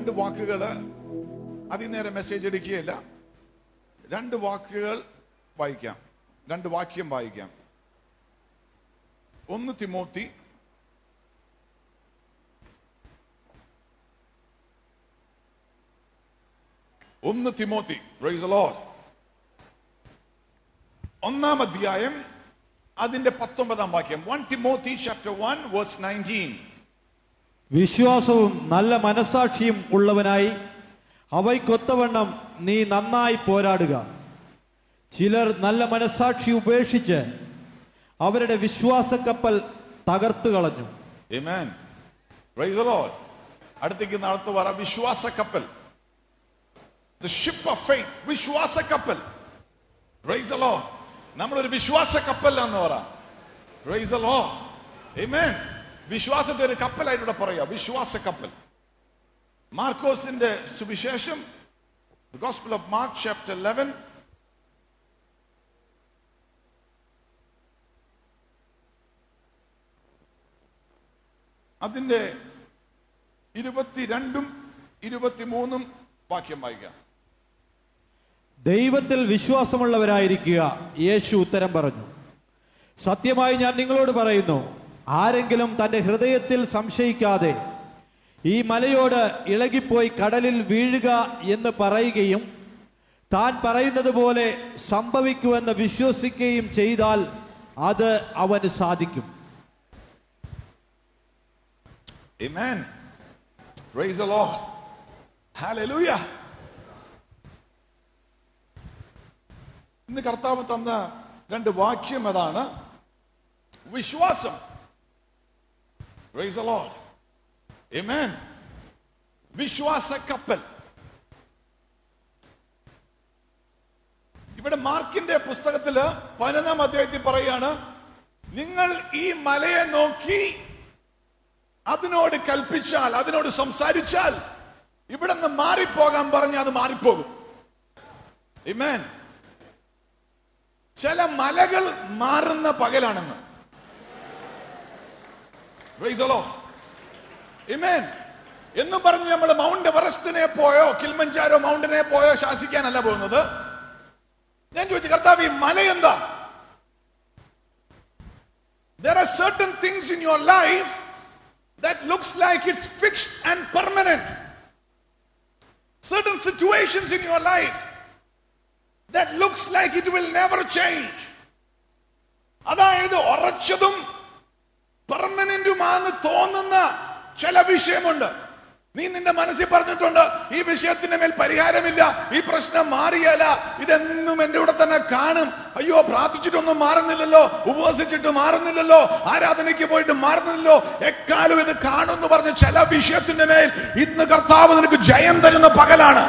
രണ്ട് വാക്കുകൾ അതിനേരം മെസ്സേജ് എടുക്കുകയില്ല രണ്ട് വാക്കുകൾ വായിക്കാം രണ്ട് വാക്യം വായിക്കാം ഒന്ന് തിമോത്തി ഒന്ന് തിമോത്തി പ്രൈസ് ലോർഡ് ഒന്നാം അധ്യായം അതിന്റെ പത്തൊമ്പതാം വാക്യം one Timothy chapter one verse nineteen വിശ്വാസവും നല്ല മനസാക്ഷിയും ഉള്ളവനായി അവയ്ക്കൊത്തവണ്ണം നീ നന്നായി പോരാടുക ചിലർ നല്ല മനസാക്ഷി ഉപേക്ഷിച്ച് അവരുടെ വിശ്വാസക്കപ്പൽ തകർത്തു കളഞ്ഞു Amen. Praise the Lord. അടുത്തേക്ക് നടത്തു പറ വിശ്വാസ കപ്പൽ ദ ഷിപ്പ് ഓഫ് ഫെയ്ത്ത് വിശ്വാസ കപ്പൽ പ്രൈസ് the Lord. നമ്മളൊരു വിശ്വാസ കപ്പലാന്ന് പറ പ്രൈസ് the Lord. Amen. വിശ്വാസത്തെ ഒരു കപ്പലായിട്ട് പറയാ വിശ്വാസ കപ്പൽ മാർക്കോസിന്റെ സുവിശേഷം ഗോസ്പിൾ ഓഫ് മാർക്ക് ചാപ്റ്റർ 11 അതിന്റെ ഇരുപത്തിരണ്ടും ഇരുപത്തിമൂന്നും വാക്യം വായിക്കാം ദൈവത്തിൽ വിശ്വാസമുള്ളവരായിരിക്കുക യേശു ഉത്തരം പറഞ്ഞു സത്യമായി ഞാൻ നിങ്ങളോട് പറയുന്നു ആരെങ്കിലും തന്റെ ഹൃദയത്തിൽ സംശയിക്കാതെ ഈ മലയോട് ഇളകിപ്പോയി കടലിൽ വീഴുക എന്ന് പറയുകയും താൻ പറയുന്നത് പോലെ സംഭവിക്കുമെന്ന് വിശ്വസിക്കുകയും ചെയ്താൽ അത് അവന് സാധിക്കും Amen. Praise the Lord. Hallelujah. ഇന്ന് കർത്താവ് തന്ന രണ്ട് വാക്യം അതാണ് വിശ്വാസം Praise the Lord. Amen. വിശ്വാസ കപ്പൽ ഇവിടെ മാർക്കിന്റെ പുസ്തകത്തില് പതിനൊന്നാം അധ്യായത്തിൽ പറയാണ് നിങ്ങൾ ഈ മലയെ നോക്കി അതിനോട് കൽപ്പിച്ചാൽ അതിനോട് സംസാരിച്ചാൽ ഇവിടെ നിന്ന് മാറിപ്പോകാൻ പറഞ്ഞ് അത് മാറിപ്പോകും Amen. ചില മലകൾ മാറുന്ന പകലാണെന്ന് Praise the Lord. Amen. എന്നും പറഞ്ഞ് നമ്മൾ മൗണ്ട് എവറസ്റ്റിനെ പോയോ കിൽമഞ്ചാരോ മൗണ്ടിനെ പോയോ ശാസിക്കാനല്ല പോകുന്നത് ഞാൻ ചോദിച്ചു കർത്താവ് ഈ മല എന്താ There are certain things in your life that looks like it's fixed and permanent. Certain situations in your life that looks like it will never change. അതായത് ഉറച്ചതും പെർമനന്റുമാണെന്ന് തോന്നുന്ന ചില വിഷയമുണ്ട് നീ നിന്റെ മനസ്സിൽ പറഞ്ഞിട്ടുണ്ട് ഈ വിഷയത്തിന്റെ മേൽ പരിഹാരമില്ല ഈ പ്രശ്നം മാറിയല്ല ഇതെന്നും എന്റെ കൂടെ തന്നെ കാണും അയ്യോ പ്രാർത്ഥിച്ചിട്ടൊന്നും മാറുന്നില്ലല്ലോ ഉപവസിച്ചിട്ട് മാറുന്നില്ലല്ലോ ആരാധനയ്ക്ക് പോയിട്ട് മാറുന്നില്ലല്ലോ എക്കാലം ഇത് കാണുമെന്ന് പറഞ്ഞ ചില വിഷയത്തിന്റെ മേൽ ഇന്ന് കർത്താവ് നിനക്ക് ജയം തരുന്ന പകലാണ്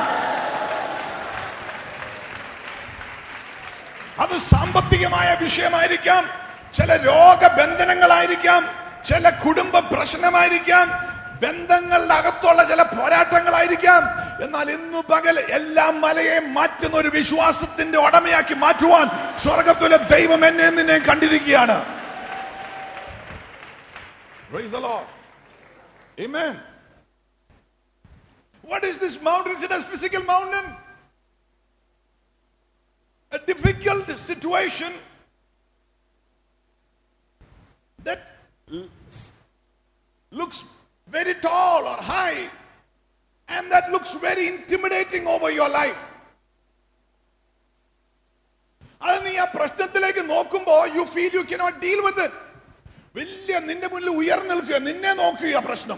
അത് സാമ്പത്തികമായ വിഷയമായിരിക്കാം ചില രോഗബന്ധനങ്ങളായിരിക്കാം ചില കുടുംബ പ്രശ്നമായിരിക്കാം ബന്ധങ്ങളുടെ അകത്തുള്ള ചില പോരാട്ടങ്ങളായിരിക്കാം എന്നാൽ ഇന്നു പകൽ എല്ലാ മലയെയും മാറ്റുന്ന ഒരു വിശ്വാസത്തിന്റെ ഉടമയാക്കി മാറ്റുവാൻ സ്വർഗത്തിലെ ദൈവം എന്നെ നിന്നെ കണ്ടിരിക്കുകയാണ് Praise the Lord. Amen. What is this mountain? Is it a physical mountain? A difficult situation that l- s- looks very tall or high and that looks very intimidating over your life. അത് നീ ആ പ്രശ്നത്തിലേക്ക് നോക്കുമ്പോ you feel you cannot deal with വലിയ നിന്റെ മുന്നിൽ ഉയർന്നു നിൽക്കുക നിന്നെ നോക്കുക പ്രശ്നം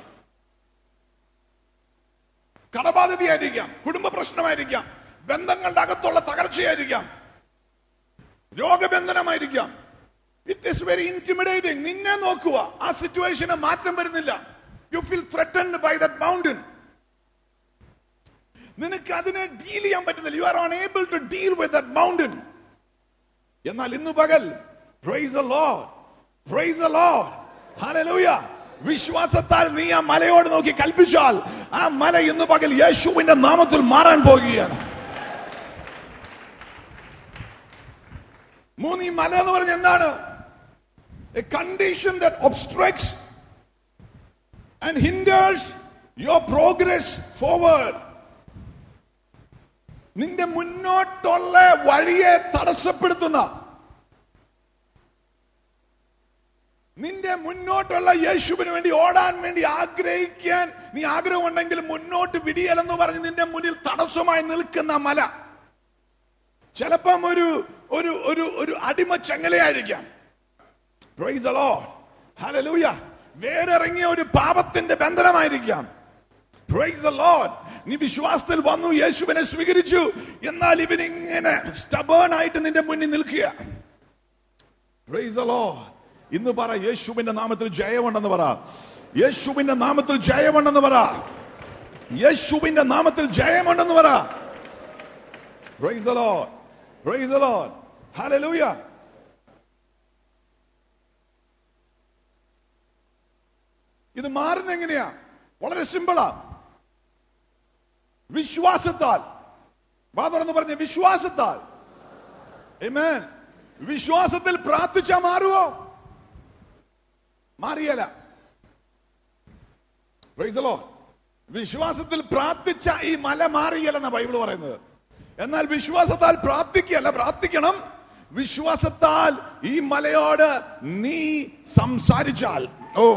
കടബാധ്യതയായിരിക്കാം കുടുംബ പ്രശ്നമായിരിക്കാം ബന്ധങ്ങളുടെ അകത്തുള്ള തകർച്ചയായിരിക്കാം രോഗബന്ധനമായിരിക്കാം ഇറ്റ് ഈസ് വെരി ഇന്റിമിഡേറ്റിംഗ് നിന്നെ നോക്കുക ആ സിറ്റുവേഷന് മാറ്റം വരുന്നില്ല you feel threatened by that mountain നിനക്ക് അതിനെ ഡീൽ ചെയ്യാൻ പറ്റുന്നില്ല you are on to deal with that mountain എന്നാൽ ഇന്ന് പകൽ praise the Lord praise the Lord hallelujah വിശ്വാസത്താൽ നീ ആ മലയോട് നോക്കി കൽപ്പിച്ചാൽ ആ മല ഇന്ന് പകൽ യേശുവിന്റെ നാമത്തിൽ മാറാൻ പോകുകയാണ് മൂന്ന് ഈ മല എന്ന് പറഞ്ഞ എന്താണ് a condition that obstructs and hinders your progress forward നിന്റെ മുന്നോട്ടുള്ള വഴിയെ തടസ്സപ്പെടുത്തുന്ന നിന്റെ മുന്നോട്ടുള്ള യേശുവിന് വേണ്ടി ഓടാൻ വേണ്ടി ആഗ്രഹിക്കാൻ നീ ആഗ്രഹമുണ്ടെങ്കിൽ മുന്നോട്ട് വിടിയലെന്ന് പറഞ്ഞ് നിന്റെ മുന്നിൽ തടസ്സമായി നിൽക്കുന്ന മല ചിലപ്പം ഒരു ഒരു ഒരു ഒരു അടിമ ചങ്ങലയായിരിക്കാം Praise the Lord. Hallelujah. വേരിറങ്ങിയ ഒരു പാപത്തിന്റെ ബന്ധനമായിരിക്കാം Praise the Lord. നീ വിശ്വാസത്തിൽ വന്നു യേശുവിനെ സ്വീകരിച്ചു എന്നാൽ ഇവനിങ്ങനെ stubborn ആയിട്ട് നിന്റെ മുന്നിൽ നിൽക്കുക Praise the Lord. ഇന്ന് പറ യേശുവിന്റെ നാമത്തിൽ ജയമുണ്ടെന്ന് പറ യേശുവിന്റെ നാമത്തിൽ ജയമുണ്ടെന്ന് പറ യേശുവിന്റെ നാമത്തിൽ ജയമുണ്ടെന്ന് പറ Praise the Lord. Praise the Lord. Hallelujah. ഇത് മാറുന്ന എങ്ങനെയാ വളരെ സിമ്പിളാ വിശ്വാസത്താൽ വാ തുറന്ന് പറഞ്ഞ വിശ്വാസത്താൽ Amen. വിശ്വാസത്തിൽ പ്രാർത്ഥിച്ച മാറുവോ മാറിയല്ല Praise the Lord. വിശ്വാസത്തിൽ പ്രാർത്ഥിച്ച ഈ മല മാറിയല്ലെന്ന ബൈബിൾ പറയുന്നത് എന്നാൽ വിശ്വാസത്താൽ പ്രാർത്ഥിക്കല്ല പ്രാർത്ഥിക്കണം വിശ്വാസത്താൽ ഈ മലയോട് നീ സംസാരിച്ചാൽ ഓ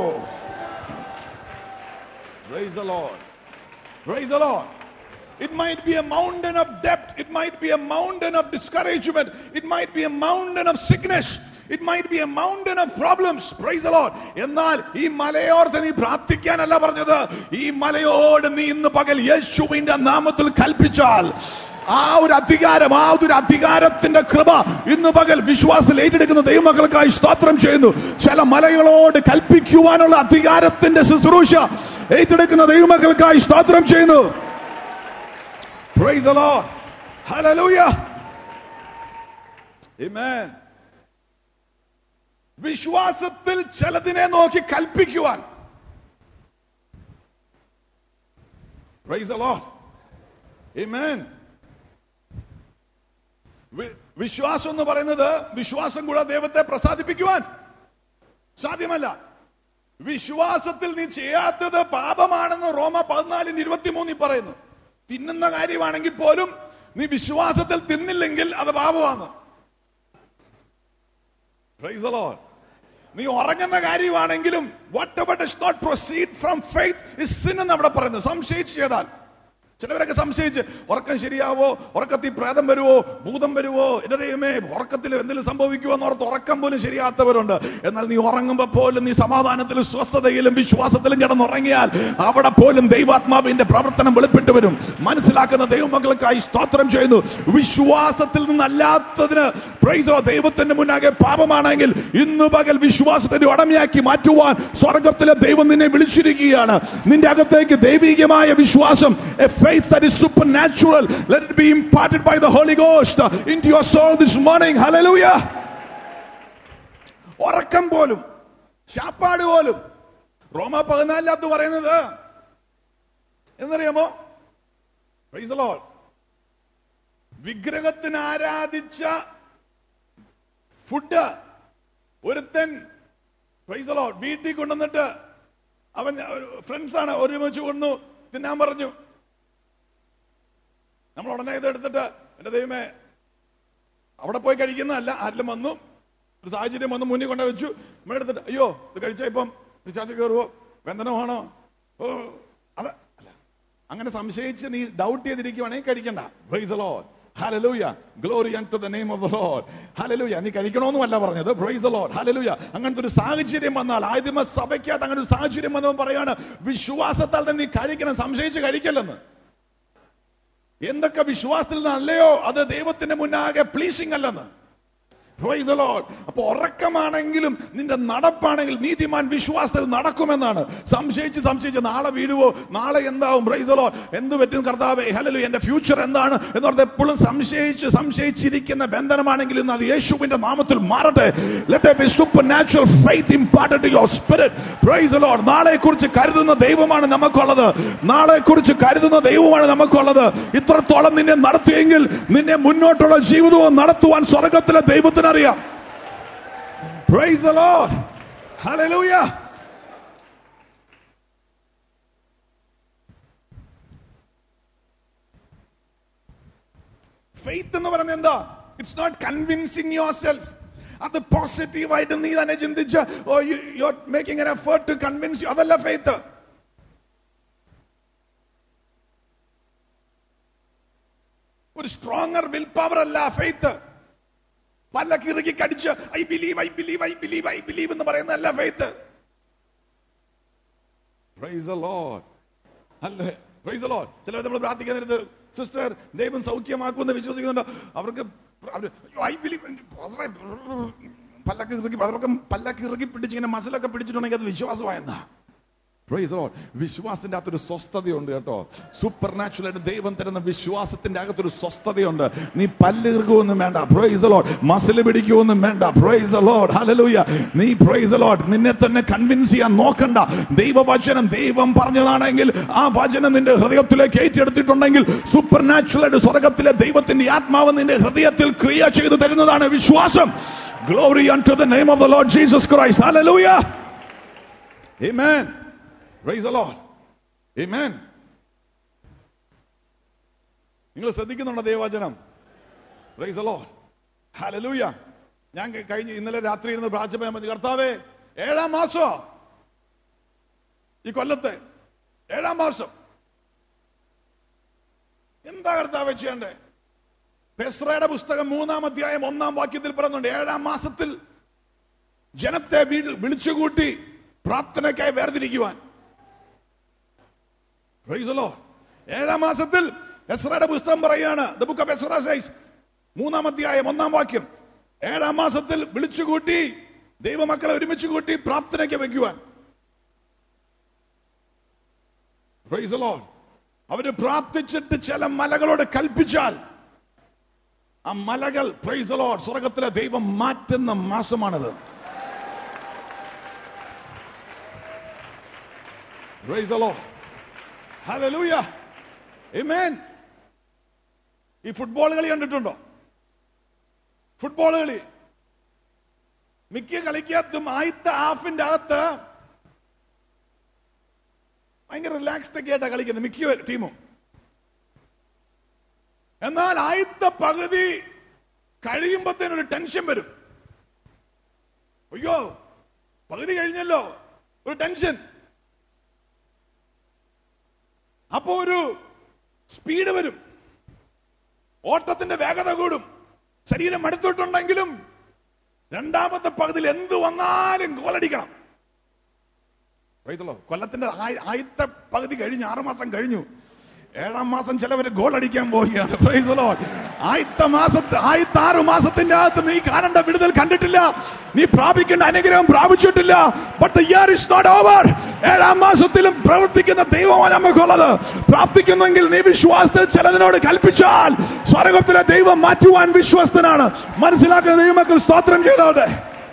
Praise the Lord. Praise the Lord. It might be a mountain of depth. It might be a mountain of discouragement. It might be a mountain of sickness. It might be a mountain of problems. Praise the Lord. എന്നാൽ ഈ മലയോർത്ത് നീ പ്രാർത്ഥിക്കാനല്ല പറഞ്ഞത് ഈ മലയോട് നീ ഇന്ന് പകൽ യേശുവിന്റെ നാമത്തിൽ കൽപ്പിച്ചാൽ ആ ഒരു അധികാരം ആ ഒരു അധികാരത്തിന്റെ കൃപ ഇന്ന് പകൽ വിശ്വാസത്തിൽ ഏറ്റെടുക്കുന്ന ദൈവമക്കൾക്കായി സ്തോത്രം ചെയ്യുന്നു ചില മലകളോട് കൽപ്പിക്കുവാനുള്ള അധികാരത്തിന്റെ ശുശ്രൂഷ ഏറ്റെടുക്കുന്ന ദൈവമക്കൾക്കായി സ്തോത്രം ചെയ്യുന്നു Praise the Lord. Hallelujah. Amen. വിശ്വാസത്തിൽ ചിലതിനെ നോക്കി കൽപ്പിക്കുവാൻ Praise the Lord. Amen. വി- വിശ്വാസം എന്ന് പറയുന്നത് വിശ്വാസം കൂടെ ദൈവത്തെ പ്രസാദിപ്പിക്കുവാൻ സാധ്യമല്ല വിശ്വാസത്തിൽ നീ ചെയ്യാത്തത് പാപമാണെന്ന് റോമ പതിനാലിന് ഇരുപത്തിമൂന്നിൽ പറയുന്നു തിന്നുന്ന കാര്യമാണെങ്കിൽ പോലും നീ വിശ്വാസത്തിൽ തിന്നില്ലെങ്കിൽ അത് പാപമാണ് Praise the Lord. നീ ഉറങ്ങുന്ന കാര്യമാണെങ്കിലും whatever does not proceed from faith is sin എന്ന് അവിടെ പറയുന്നു സംശയിച്ച് ചെയ്താൽ ചിലവരൊക്കെ സംശയിച്ച് ഉറക്കം ശരിയാവോ ഉറക്കത്തിൽ പ്രേതം വരുവോ ഭൂതം വരുവോ എന്റെ ദൈവമേ ഉറക്കത്തിൽ എന്തെങ്കിലും സംഭവിക്കുമോ എന്ന് ഓർത്ത് ഉറക്കം പോലും ശരിയാത്തവരുണ്ട് എന്നാൽ നീ ഉറങ്ങുമ്പോൾ പോലും നീ സമാധാനത്തിലും സ്വസ്ഥതയിലും വിശ്വാസത്തിലും കിടന്നുറങ്ങിയാൽ അവിടെ പോലും ദൈവാത്മാവിന്റെ പ്രവർത്തനം വെളിപ്പെട്ട് വരും മനസ്സിലാക്കുന്ന ദൈവമക്കൾക്കായി സ്തോത്രം ചെയ്യുന്നു വിശ്വാസത്തിൽ നിന്നല്ലാത്തതിന് പ്രൈസോ ദൈവത്തിന്റെ മുന്നാകെ പാപമാണെങ്കിൽ ഇന്ന് പകൽ വിശ്വാസത്തിന്റെ ഉടമയാക്കി മാറ്റുവാൻ സ്വർഗത്തിലെ ദൈവം നിന്നെ വിളിച്ചിരിക്കുകയാണ് നിന്റെ അകത്തേക്ക് ദൈവികമായ വിശ്വാസം a faith that is supernatural let it be imparted by the holy ghost into your soul this morning hallelujah ഉറക്കം പോലും ശാപ്പാട് പോലും റോമ പതിനാലിനകത്ത് പറയുന്നത് എന്നറിയാമോ Praise the Lord. വിഗ്രഹത്തിന് ആരാധിച്ച ഫുഡ് ഒരുത്തൻ Praise the Lord. വീട്ടിൽ കൊണ്ടുവന്നിട്ട് അവൻ ഫ്രണ്ട്സ് ആണ് ഒരുമിച്ച് കൊണ്ടു തിന്നാൻ പറഞ്ഞു നമ്മൾ ഉടനെ ഇത് എടുത്തിട്ട് എന്റെ ദൈവമേ അവിടെ പോയി കഴിക്കുന്നതല്ല ആരെങ്കിലും വന്നു ഒരു സാഹചര്യം വന്ന് മുന്നിൽ കൊണ്ടു വെച്ചു നമ്മൾ എടുത്തിട്ട് അയ്യോ ഇത് കഴിച്ച ഇപ്പം വിശ്വാസം കയറുവോ ബന്ധനമാണോ ഓ അത് അല്ല അങ്ങനെ സംശയിച്ച് നീ ഡൗട്ട് ചെയ്തിരിക്കുവാണെങ്കിൽ കഴിക്കണ്ട Praise the Lord. Hallelujah. Glory unto the name of the Lord. Hallelujah. നീ കഴിക്കണമെന്നുമല്ല പറഞ്ഞത് Praise the Lord. Hallelujah. അങ്ങനത്തെ ഒരു സാഹചര്യം വന്നാൽ ആദ്യമ സഭയ്ക്കകത്ത് അങ്ങനെ ഒരു സാഹചര്യം വന്നവൻ പറയാണ് വിശ്വാസത്താൽ തന്നെ നീ കഴിക്കണം സംശയിച്ച് കഴിക്കല്ലെന്ന് എന്തൊക്കെ വിശ്വാസത്തിൽ നിന്നല്ലയോ അത് ദൈവത്തിന്റെ മുന്നാകെ പ്ലീസിംഗ് അല്ലെന്ന് Praise the Lord. അപ്പൊ ഉറക്കമാണെങ്കിലും നിന്റെ നടപ്പാണെങ്കിൽ നീതിമാൻ വിശ്വാസത്തിൽ നടക്കുമെന്നാണ് സംശയിച്ച് സംശയിച്ച് നാളെ വീഴുവോ നാളെ എന്താവും പ്രൈസ് Lord. എന്ത് പറ്റും കർത്താവേ ഹലലു എന്റെ ഫ്യൂച്ചർ എന്താണ് എന്നോർത്ത് എപ്പോഴും സംശയിച്ച് സംശയിച്ചിരിക്കുന്ന ബന്ധനമാണെങ്കിൽ ഇന്ന് അത് യേശുവിന്റെ നാമത്തിൽ മാറട്ടെ let be supernatural faith imparted to your spirit praise the Lord. നാളെ കുറിച്ച് കരുതുന്ന ദൈവമാണ് നമുക്കുള്ളത് നാളെ കുറിച്ച് കരുതുന്ന ദൈവമാണ് നമുക്കുള്ളത് ഇത്രത്തോളം നിന്നെ നടത്തിയെങ്കിൽ നിന്നെ മുന്നോട്ടുള്ള ജീവിതവും നടത്തുവാൻ സ്വർഗത്തിലെ ദൈവത്തിനറിയാം Praise the Lord. Hallelujah. Faith എന്ന് പറയുന്നത് എന്താ it's not convincing yourself അത് പോസിറ്റീവായിട്ട് നീ തന്നെ ചിന്തിച്ച് oh you are making an effort to convince you അതല്ല ഫെയ്ത്ത് ഒരു സ്ട്രോങ്ങർ വിൽ പവർ അല്ല ഫെയ്ത്ത് പല്ല കിറുക്കി കടിച്ച് I believe I believe I believe I believe എന്ന് പറയുന്നതല്ല ഫെയ്ത്ത് പ്രൈസ് ദ ലോർഡ് അല്ലേ പ്രൈസ് ദ ലോർഡ് ചിലർ നമ്മൾ പ്രാർത്ഥിക്കാൻ നേരത്ത് സിസ്റ്റർ ദൈവം സൗഖ്യമാക്കുമെന്ന് വിശ്വസിക്കുന്നുണ്ട് അവർക്ക് അവര് ഐ ബിലീവ് പല്ലക്ക് ഇറുക്കി അവർക്ക് പല്ലക്ക് ഇറുക്കി പിടിച്ച് ഇങ്ങനെ മസിലൊക്കെ പിടിച്ചിട്ടുണ്ടെങ്കിൽ അത് വിശ്വാസമായെന്നാ Praise the Lord. വിശ്വാസത്തിന്റെ അകത്തൊരു സ്വസ്ഥതയുണ്ട് കേട്ടോ സൂപ്പർ നാച്ചുറലായിട്ട് ദൈവം തരുന്ന വിശ്വാസത്തിന്റെ അകത്തൊരു സ്വസ്ഥതയുണ്ട് നീ പല്ലിറുകൊന്നും വേണ്ട പ്രൈസ് ലോഡ് മസിൽ പിടിക്കുമൊന്നും വേണ്ട പ്രൈസ് ലോഡ് ഹലലൂയ നീ പ്രൈസ് ലോഡ് നിന്നെ തന്നെ കൺവിൻസ് ചെയ്യാൻ നോക്കണ്ട ദൈവവചനം ദൈവം പറഞ്ഞതാണെങ്കിൽ ആ വചനം നിന്റെ ഹൃദയത്തിലേക്ക് ഏറ്റെടുത്തിട്ടുണ്ടെങ്കിൽ സൂപ്പർ നാച്ചുറലായിട്ട് സ്വർഗത്തിലെ ദൈവത്തിന്റെ ആത്മാവ് നിന്റെ ഹൃദയത്തിൽ ക്രിയ ചെയ്തു തരുന്നതാണ് വിശ്വാസം glory unto the name of the Lord Jesus Christ. Hallelujah. Amen. Praise the Lord. Amen. നിങ്ങൾ ശ്രദ്ധിക്കുന്നുണ്ടോ ദൈവവചനം Praise the Lord. Hallelujah. ഞാൻ ക- കഴിഞ്ഞ ഇന്നലെ രാത്രി ഇരുന്ന് പ്രാർത്ഥന പറഞ്ഞു കർത്താവേ ഏഴാം മാസം ഈ കൊല്ലത്തെ ഏഴാം മാസം എന്താ കർത്താവ് ചെയ്യണ്ടേ പെസ്രയുടെ പുസ്തകം മൂന്നാം അധ്യായം ഒന്നാം വാക്യത്തിൽ പറയുന്നുണ്ട് ഏഴാം മാസത്തിൽ ജനത്തെ വീ- വിളിച്ചുകൂട്ടി പ്രാർത്ഥനയ്ക്കായി വേർതിരിക്കുവാൻ Praise the Lord. ഏഴാം മാസത്തിൽ എസ്രയുടെ പുസ്തകം പറയാണ് the book of Ezra says മൂന്നാം അധ്യായം ഒന്നാം വാക്യം ഏഴാം മാസത്തിൽ വിളിച്ചുകൂട്ടി ദൈവമക്കളെ ഒരുമിച്ച് കൂട്ടി പ്രാർത്ഥനയ്ക്ക് വെക്കുവാൻ Praise the Lord. അവര് പ്രാർത്ഥിച്ചിട്ട് ചില മലകളോട് കൽപ്പിച്ചാൽ ആ മലകൾ പ്രൈസ് ലോഡ് സ്വർഗത്തിലെ ദൈവം മാറ്റുന്ന മാസമാണത് Praise the Lord. Hallelujah. Amen. ഈ ഫുട്ബോൾ കളി കണ്ടിട്ടുണ്ടോ ഫുട്ബോൾ കളി മിക്ക കളിക്കകത്തും ആദ്യത്തെ ഹാഫിന്റെ അകത്ത് ഭയങ്കര റിലാക്സ്ഡ് ഒക്കെ ആയിട്ടാ കളിക്കുന്നത് മിക്ക ടീമും എന്നാൽ ആദ്യത്തെ പകുതി കഴിയുമ്പോഴത്തേനും ഒരു ടെൻഷൻ വരും അയ്യോ പകുതി കഴിഞ്ഞല്ലോ ഒരു ടെൻഷൻ അപ്പോ ഒരു സ്പീഡ് വരും ഓട്ടത്തിന്റെ വേഗത കൂടും ശരീരം അടുത്തിട്ടുണ്ടെങ്കിലും രണ്ടാമത്തെ പകുതിയിൽ എന്ത് വന്നാലും ഗോളടിക്കണം അറിയത്തുള്ളൂ കൊല്ലത്തിന്റെ ആയ- ആദ്യത്തെ പകുതി കഴിഞ്ഞു ആറ് മാസം കഴിഞ്ഞു ഏഴാം മാസം ചിലവര് ഗോൾ അടിക്കാൻ പോവുകയാണ് Praise the Lord. ആദ്യത്തെ മാസത്തെ ആദ്യത്തെ ആറ് മാസത്തിന്റെ അകത്ത് നീ കാണേണ്ട വിടുതൽ കണ്ടിട്ടില്ല നീ പ്രാപിക്കേണ്ട അനുഗ്രഹം പ്രാപിച്ചിട്ടില്ല but the year is not over ഏഴാം മാസത്തിലും പ്രവർത്തിക്കുന്ന ദൈവമാണ് നമുക്കുള്ളത് പ്രാർത്ഥിക്കുന്നെങ്കിൽ നീ വിശ്വാസത്തിൽ ചിലതിനോട് കൽപ്പിച്ചാൽ സ്വർഗത്തിലെ ദൈവം മാറ്റുവാൻ വിശ്വസ്തനാണ് മനസ്സിലാക്കുന്ന ദൈവമക്കൾ സ്തോത്രം ചെയ്തോട്ടെ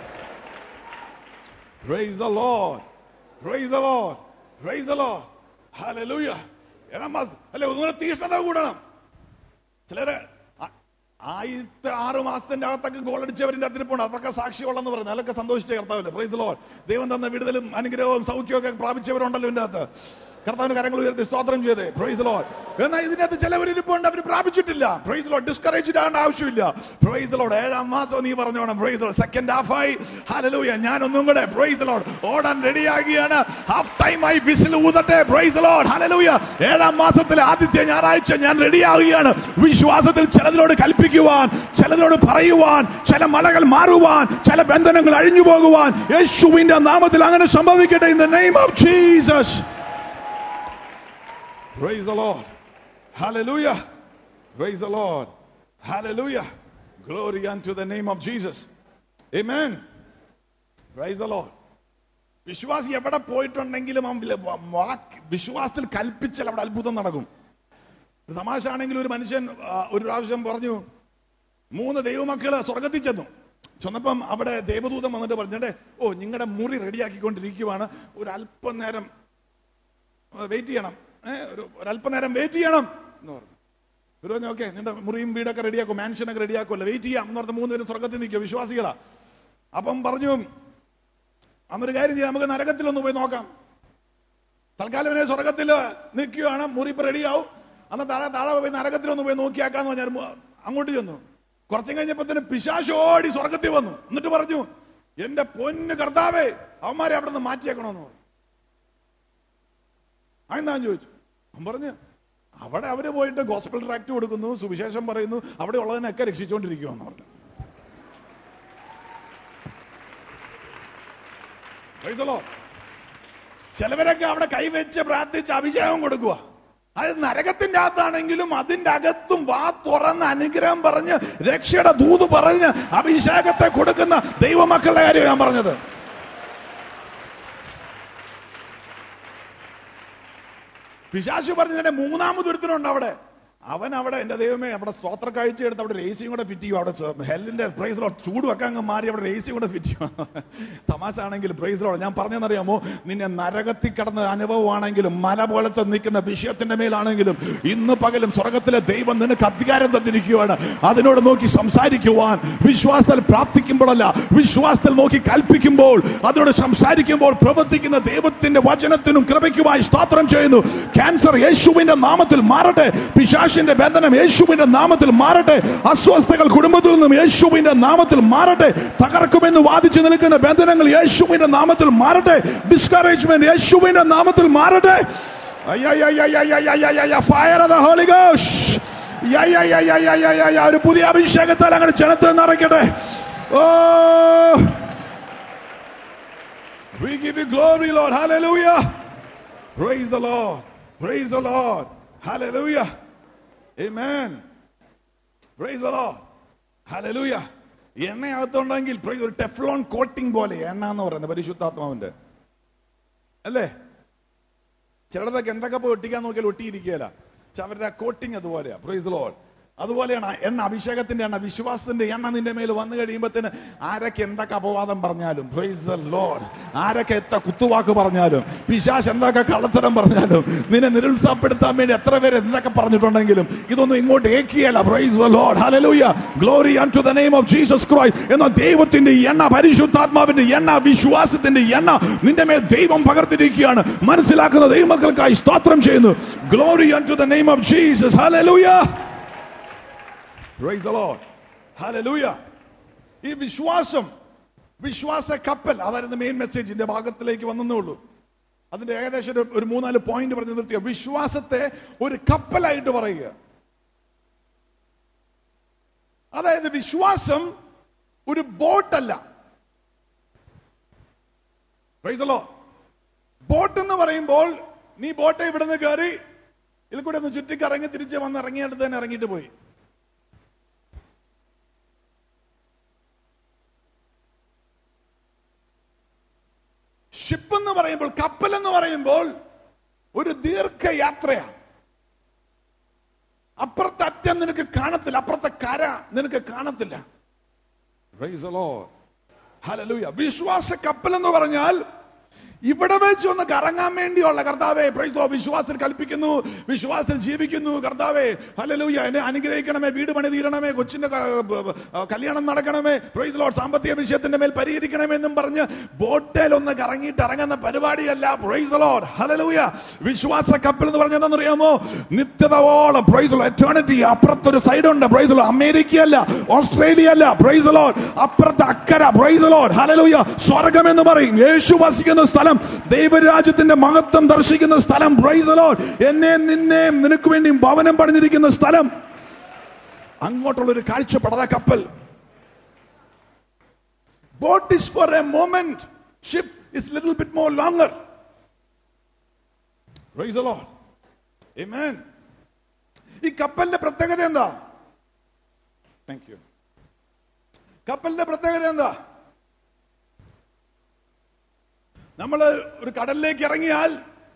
Praise the Lord. Praise the Lord. Praise the Lord. Hallelujah. ഏഴാം മാസം അല്ലെ ഒന്നുകൂടെ തീഷ്ണത കൂടണം ചിലര് ആ- ആദ്യത്തെ ആറ് മാസത്തിന്റെ അകത്തൊക്കെ ഗോൾ അടിച്ചവരിന്റെ അതിരിപ്പുണ്ട് അതൊക്കെ സാക്ഷിയുള്ളെന്ന് പറഞ്ഞു അതൊക്കെ സന്തോഷിച്ച കർത്താവില്ലേ പ്രൈസ് ലോഡ് ദൈവം തന്ന വിടുതലും അനുഗ്രഹവും സൗഖ്യവും ഒക്കെ പ്രാപിച്ചവരുണ്ടല്ലോ ഇതിന്റെ അകത്ത് കർത്താവിന് കരങ്ങൾ ഉയർത്തി സ്തോത്രം ചെയ്തേ പ്രൈസ് ലോഡ് എന്നാൽ ഇതിനകത്ത് ചിലവർ ഇരിപ്പുണ്ട് അവർ പ്രാപിച്ചിട്ടില്ല പ്രൈസ് ലോഡ് ഡിസ്കറേജ്ഡ് ആകേണ്ട ആവശ്യമില്ല പ്രൈസ് ലോഡ് ഏഴാം മാസം നീ പറഞ്ഞോണം പ്രൈസ് ലോഡ് സെക്കൻഡ് ഹാഫ് ആയി ഹല്ലേലൂയ ഞാൻ ഒന്നും കൂടെ പ്രൈസ് ലോഡ് ഓടാൻ റെഡിയാകിയാണ് ഹാഫ് ടൈം ആയി വിസിൽ ഊതട്ടെ പ്രൈസ് ലോഡ് ഹല്ലേലൂയ ഏഴാം മാസത്തിലെ ആദ്യത്തെ ഞായറാഴ്ച ഞാൻ റെഡിയാവുകയാണ് വിശ്വാസത്തിൽ ചിലതിനോട് കൽപ്പിക്കുവാൻ ചിലതിനോട് പറയുവാൻ ചില മലകൾ മാറുവാൻ ചില ബന്ധനങ്ങൾ അഴിഞ്ഞു പോകുവാൻ യേശുവിന്റെ നാമത്തിൽ അങ്ങനെ സംഭവിക്കട്ടെ in the name of Jesus Praise the Lord. Hallelujah. Praise the Lord. Hallelujah. Glory unto the name of Jesus. Amen. Praise the Lord. വിശ്വാസി എവിടെ പോയിട്ടുണ്ടെങ്കിലും അവൻ വില- വാക്ക് വിശ്വാസത്തിൽ കൽപ്പിച്ചാൽ അവിടെ അത്ഭുതം നടക്കും ഒരു തമാശ ആണെങ്കിൽ ഒരു മനുഷ്യൻ ആ, ഒരു പ്രാവശ്യം പറഞ്ഞു മൂന്ന് ദൈവമക്കള് സ്വർഗത്തിൽ ചെന്നു ചെന്നപ്പം അവിടെ ദേവദൂതൻ വന്നിട്ട് പറഞ്ഞിട്ട് ഓ നിങ്ങളുടെ മുറി റെഡിയാക്കിക്കൊണ്ടിരിക്കുവാണ് ഒരു അല്പം നേരം വെയിറ്റ് ചെയ്യണം ഏഹ് ഒരു ഒരല്പനേരം വെയിറ്റ് ചെയ്യണം എന്ന് പറഞ്ഞു ഇവര് പറഞ്ഞു ഓക്കെ നിന്റെ മുറിയും വീടൊക്കെ റെഡിയാക്കും മാൻഷനൊക്കെ റെഡിയാക്കുമല്ലോ വെയിറ്റ് ചെയ്യാം എന്ന് പറഞ്ഞ മൂന്ന് പേരും സ്വർഗത്തിൽ നിൽക്കുക വിശ്വാസികളാ അപ്പം പറഞ്ഞു അന്നൊരു കാര്യം ചെയ്യാം നമുക്ക് നരകത്തിലൊന്ന് പോയി നോക്കാം തൽക്കാലം ഇവനെ സ്വർഗത്തിൽ നിൽക്കുകയാണ് മുറി ഇപ്പൊ റെഡിയാവും അന്ന് താഴെ താഴെ പോയി നരകത്തിലൊന്ന് പോയി നോക്കിയാക്കാന്ന് പറഞ്ഞാൽ മു- അങ്ങോട്ട് ചെന്നു കുറച്ചും കഴിഞ്ഞപ്പോ തന്നെ പിശാശോടി സ്വർഗത്തിൽ വന്നു എന്നിട്ട് പറഞ്ഞു എന്റെ പൊന്ന് കർത്താവേ അവന്മാരെ അവിടെ നിന്ന് മാറ്റിയേക്കണമെന്ന് പറഞ്ഞു അതെന്താ ചോദിച്ചു അവൻ പറഞ്ഞു അവിടെ അവര് പോയിട്ട് ഗോസ്പൽ ട്രാക്ട് കൊടുക്കുന്നു സുവിശേഷം പറയുന്നു അവിടെ ഉള്ളതിനൊക്കെ രക്ഷിച്ചുകൊണ്ടിരിക്കുമെന്ന് പറഞ്ഞു Praise the Lord. ചിലവരൊക്കെ അവിടെ കൈവച്ച് പ്രാർത്ഥിച്ച് അഭിഷേകം കൊടുക്കുക അത് നരകത്തിന്റെ അകത്താണെങ്കിലും അതിന്റെ അകത്തും വാ തുറന്ന് അനുഗ്രഹം പറഞ്ഞ് രക്ഷയുടെ ദൂത് പറഞ്ഞ് അഭിഷേകത്തെ കൊടുക്കുന്ന ദൈവമക്കളുടെ കാര്യം ഞാൻ പറഞ്ഞത് പിശാശു പറഞ്ഞതിന്റെ മൂന്നാമത് ഒരുത്തനുണ്ട് അവിടെ അവൻ അവിടെ എന്റെ ദൈവമേ അവിടെ സ്തോത്ര കാഴ്ച എടുത്ത് അവിടെ റേസിയും കൂടെ ഫിറ്റ് ചെയ്യും അവിടെ ചെ- ഹെല്ലിന്റെ പ്രൈസിലോ ചൂട് വെക്കാൻ അങ്ങ് മാറി അവിടെ റേസിയും കൂടെ ഫിറ്റ് ചെയ്യും തമാശ ആണെങ്കിൽ പ്രൈസിലോ ഞാൻ പറഞ്ഞെന്നറിയാമോ നിന്നെ നരകത്തിൽ കിടന്ന അനുഭവമാണെങ്കിലും മല പോലത്തെ നിൽക്കുന്ന വിഷയത്തിന്റെ മേലാണെങ്കിലും ഇന്ന് പകലും സ്വർഗത്തിലെ ദൈവം നിനക്ക് അധികാരം തന്നിരിക്കുകയാണ് അതിനോട് നോക്കി സംസാരിക്കുവാൻ വിശ്വാസത്തിൽ പ്രാർത്ഥിക്കുമ്പോഴല്ല വിശ്വാസത്തിൽ നോക്കി കൽപ്പിക്കുമ്പോൾ അതിനോട് സംസാരിക്കുമ്പോൾ പ്രവർത്തിക്കുന്ന ദൈവത്തിന്റെ വചനത്തിനും കൃപയ്ക്കുമായി സ്തോത്രം ചെയ്യുന്നു ക്യാൻസർ യേശുവിന്റെ നാമത്തിൽ മാറട്ടെ പിശാശിന്റെ ബന്ധനം യേശുവിന്റെ നാമത്തിൽ മാറട്ടെ അസ്വസ്ഥകൾ കുടുംബത്തിൽ നിന്നും യേശുവിന്റെ നാമത്തിൽ മാറട്ടെ തകർക്കുമെന്ന് വാദിച്ചു നിൽക്കുന്ന ബന്ധനങ്ങൾ യേശുവിന്റെ നാമത്തിൽ മാറട്ടെ ഡിസ്കറേജ്മെന്റ് യേശുവിന്റെ നാമത്തിൽ മാറട്ടെ fire of the Holy Ghost ഒരു പുതിയ അഭിഷേകത്താൽ അങ്ങനെ ജനത്തെ നിറയ്ക്കട്ടെ ഓ We give you glory, Lord. Hallelujah. Praise the Lord. Praise the Lord. Hallelujah. Amen. Praise the Lord. Hallelujah. എണ്ണ അകത്തുണ്ടെങ്കിൽ praise ഒരു ടെഫ്ലോൺ കോട്ടിംഗ് പോലെ എണ്ണ എന്ന് പറയുന്നത് പരിശുദ്ധാത്മാവിന്റെ അല്ലേ ചിലതൊക്കെ എന്തൊക്കെ പോയി ഒട്ടിക്കാൻ നോക്കിയാൽ ഒട്ടിയിരിക്കുകയല്ല പക്ഷെ അവരുടെ കോട്ടിങ് അതുപോലെയാ പ്രൈസ് ലോഡ് അതുപോലെയാണ് ആ എണ്ണ അഭിഷേകത്തിന്റെ എണ്ണ വിശ്വാസത്തിന്റെ എണ്ണ നിന്റെ മേൽ വന്നു കഴിയുമ്പോഴത്തേന് ആരൊക്കെ എന്തൊക്കെ അപവാദം പറഞ്ഞാലും പ്രൈസ് ലോഡ് ആരൊക്കെ എത്ര കുത്തുവാക്ക് പറഞ്ഞാലും പിശാശ് എന്തൊക്കെ കള്ളത്തരം പറഞ്ഞാലും നിന്നെ നിരുത്സാഹപ്പെടുത്താൻ വേണ്ടി എത്ര പേര് എന്തൊക്കെ പറഞ്ഞിട്ടുണ്ടെങ്കിലും ഇതൊന്നും ഇങ്ങോട്ട് ഏക്കിയല്ല praise Lord hallelujah glory to the name of Jesus Christ എന്ന ദൈവത്തിന്റെ എണ്ണ പരിശുദ്ധാത്മാവിന്റെ എണ്ണ വിശ്വാസത്തിന്റെ എണ്ണ നിന്റെ മേൽ ദൈവം പകർത്തിരിക്കുകയാണ് മനസ്സിലാക്കുന്ന ദൈവമക്കൾക്കായി സ്തോത്രം ചെയ്യുന്നു glory to the name of Jesus hallelujah praise the Lord hallelujah ഈ വിശ്വാസം വിശ്വാസ കപ്പൽ അതായിരുന്നു മെയിൻ മെസ്സേജിന്റെ ഭാഗത്തിലേക്ക് വന്നേ ഉള്ളൂ അതിന്റെ ഏകദേശം ഒരു- ഒരു മൂന്നാല് പോയിന്റ് പറഞ്ഞു നിർത്തിയ വിശ്വാസത്തെ ഒരു കപ്പലായിട്ട് പറയുക അതായത് വിശ്വാസം ഒരു ബോട്ടല്ല പ്രൈസലോ ബോട്ട് എന്ന് പറയുമ്പോൾ നീ ബോട്ടെ ഇവിടുന്ന് കയറി ഇതിൽ കൂടെ ഒന്ന് ചുറ്റിക്കറങ്ങി തിരിച്ച് വന്ന് ഇറങ്ങിയിട്ട് തന്നെ ഇറങ്ങിയിട്ട് പോയി ഷിപ്പ് എന്ന് പറയുമ്പോൾ കപ്പൽ എന്ന് പറയുമ്പോൾ ഒരു ദീർഘയാത്രയാണ് അപ്പുറത്തെ അറ്റം നിനക്ക് കാണത്തില്ല അപ്പുറത്തെ കര നിനക്ക് കാണത്തില്ല Praise the Lord. Hallelujah. വിശ്വാസ കപ്പൽ എന്ന് പറഞ്ഞാൽ ഇവിടെ വെച്ച് ഒന്ന് കറങ്ങാൻ വേണ്ടിയുള്ള കർത്താവെ പ്രൈസ് വിശ്വാസത്തിൽ കൽപ്പിക്കുന്നു വിശ്വാസത്തിൽ ജീവിക്കുന്നു കർത്താവെ ഹല്ലേലൂയ എന്നെ അനുഗ്രഹിക്കണമേ വീട് പണി തീരണമേ കൊച്ചിന്റെ ക- ബ- ബ- കല്യാണം നടക്കണമേ പ്രൈസ് ലോഡ് സാമ്പത്തിക വിഷയത്തിന്റെ മേൽ പരിഹരിക്കണമേ എന്നും പറഞ്ഞ് ബോട്ടേൽ ഒന്ന് കറങ്ങിയിട്ട് ഇറങ്ങുന്ന പരിപാടിയല്ല പ്രൈസ് ലോഡ് ഹല്ലേലൂയ വിശ്വാസ കപ്പൽ എന്ന് പറഞ്ഞാൽ എന്താണെന്നറിയാമോ നിത്യതവോളം പ്രൈസ് എറ്റേണിറ്റി അപ്പുറത്തൊരു സൈഡ് ഉണ്ട് പ്രൈസ് അമേരിക്ക അല്ല ഓസ്ട്രേലിയ അല്ല പ്രൈസ് ലോഡ് അപ്പുറത്തെ അക്കര പ്രൈസ് ലോഡ് ഹല്ലേലൂയ സ്വർഗം എന്ന് പറയും യേശു വസിക്കുന്ന സ്ഥലം ദൈവരാജ്യത്തിന്റെ മഹത്വം ദർശിക്കുന്ന സ്ഥലം പ്രൈസ് ലോഡ് എന്നെ നിന്നെ നിനക്ക് വേണ്ടി ഭവനം പണിഞ്ഞിരിക്കുന്ന സ്ഥലം അങ്ങോട്ടുള്ള ഒരു കാഴ്ചപ്പെടാத കപ്പൽ boat is for a moment ship is little bit more longer praise Lord Amen. ഈ കപ്പലിന്റെ പ്രത്യേകത എന്താ താങ്ക് യു കപ്പലിന്റെ പ്രത്യേകത എന്താ നമ്മൾ ഒരു കടലിലേക്ക് ഇറങ്ങിയാൽ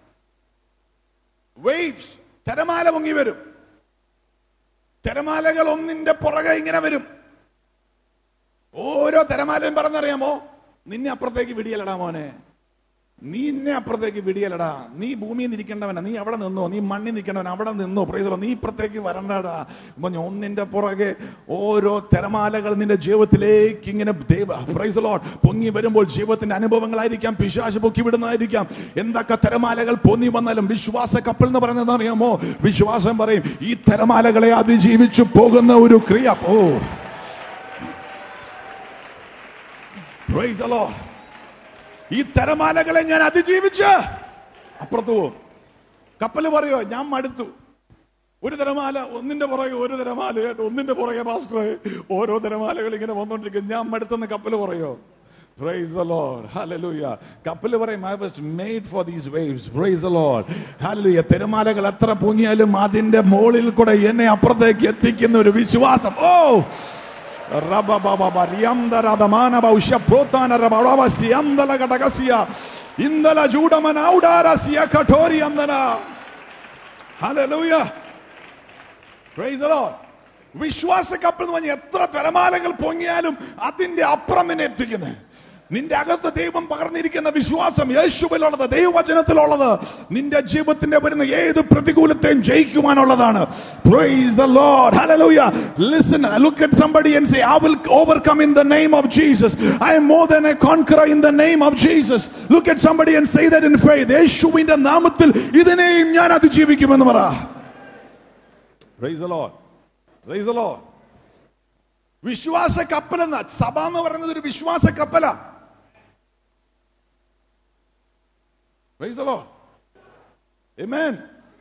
വേവ്സ് തിരമാല പൊങ്ങി വരും തിരമാലകൾ ഒന്നിന്റെ പുറകെ ഇങ്ങനെ വരും ഓരോ തിരമാലയും പറഞ്ഞറിയാമോ നിന്നെ അപ്പുറത്തേക്ക് വിടിയല്ലടാ മോനെ നീ എന്നെ അപ്പുറത്തേക്ക് വിടിയലടാ നീ ഭൂമിയിൽ നിൽക്കേണ്ടവനാ നീ അവിടെ നിന്നോ നീ മണ്ണിൽ നിൽക്കേണ്ടവൻ അവിടെ നിന്നോ പ്രൈസ് നീ ഇപ്പുറത്തേക്ക് വരണ്ടടാ അപ്പൊ ഞാൻ ഒന്നിന്റെ പുറകെ ഓരോ തിരമാലകൾ നിന്റെ ജീവിതത്തിലേക്ക് ഇങ്ങനെ ദൈവ പ്രൈസ് ലോഡ് പൊങ്ങി വരുമ്പോൾ ജീവിതത്തിന്റെ അനുഭവങ്ങളായിരിക്കാം പിശാശ് പൊക്കി വിടുന്നതായിരിക്കാം എന്തൊക്കെ തിരമാലകൾ പൊന്നി വന്നാലും വിശ്വാസ കപ്പൽ എന്ന് പറയുന്നത് അറിയാമോ വിശ്വാസം പറയും ഈ തിരമാലകളെ അതിജീവിച്ചു പോകുന്ന ഒരു ക്രിയ ഓ പ്രൈസ് ലോഡ് ഈ തിരമാലകളെ ഞാൻ അതിജീവിച്ച് അപ്പുറത്ത് പോവും കപ്പല് പറയോ ഞാൻ മടുത്തു ഒരു തിരമാല ഒന്നിന്റെ പുറകെ ഒരു തിരമാല കേട്ടോ ഒന്നിന്റെ പുറകെ പാസ്റ്റർ ഓരോ തിരമാലകൾ ഇങ്ങനെ വന്നോണ്ടിരിക്കും ഞാൻ മടുത്തെന്ന് കപ്പല് പറയോ Praise the Lord. Hallelujah. കപ്പല് പറയും I was made for these waves. Praise the Lord. Hallelujah. തിരമാലകൾ എത്ര പൊങ്ങിയാലും അതിന്റെ മുകളിൽ കൂടെ എന്നെ അപ്പുറത്തേക്ക് എത്തിക്കുന്ന ഒരു വിശ്വാസം ഓ Rabababa, riamda radamana bausha protana rabarava siandala gadagasia. Indala judamana audara sia katori andana. Hallelujah. Praise the Lord. വിശ്വാസ കപ്പൽ എന്ന് പറഞ്ഞാൽ എത്ര തിരമാലകൾ പൊങ്ങിയാലും അതിന്റെ അപ്പുറം നിന്നെ എത്തിക്കുന്നത് നിന്റെ അകത്ത് ദൈവം പകർന്നിരിക്കുന്ന വിശ്വാസം യേശുവിലുള്ളത് ദൈവവചനത്തിലുള്ളത് നിന്റെ ജീവിതത്തിന്റെ വരുന്ന ഏത് പ്രതികൂലത്തെയും ജയിക്കുവാനുള്ളതാണ് Praise the Lord. Hallelujah. Listen, look at somebody and say, I will overcome in the name of Jesus. I am more than a conqueror in the name of Jesus. Look at somebody and say that in faith. യേശുവിന്റെ നാമത്തിൽ ഇതിനെയും ഞാൻ അതിജീവിക്കുമെന്ന് പറ Praise the Lord. Praise the Lord. വിശ്വാസ കപ്പലെന്ന സഭ എന്ന് പറയുന്നത് ഒരു വിശ്വാസ കപ്പലാ Praise the Lord. Amen.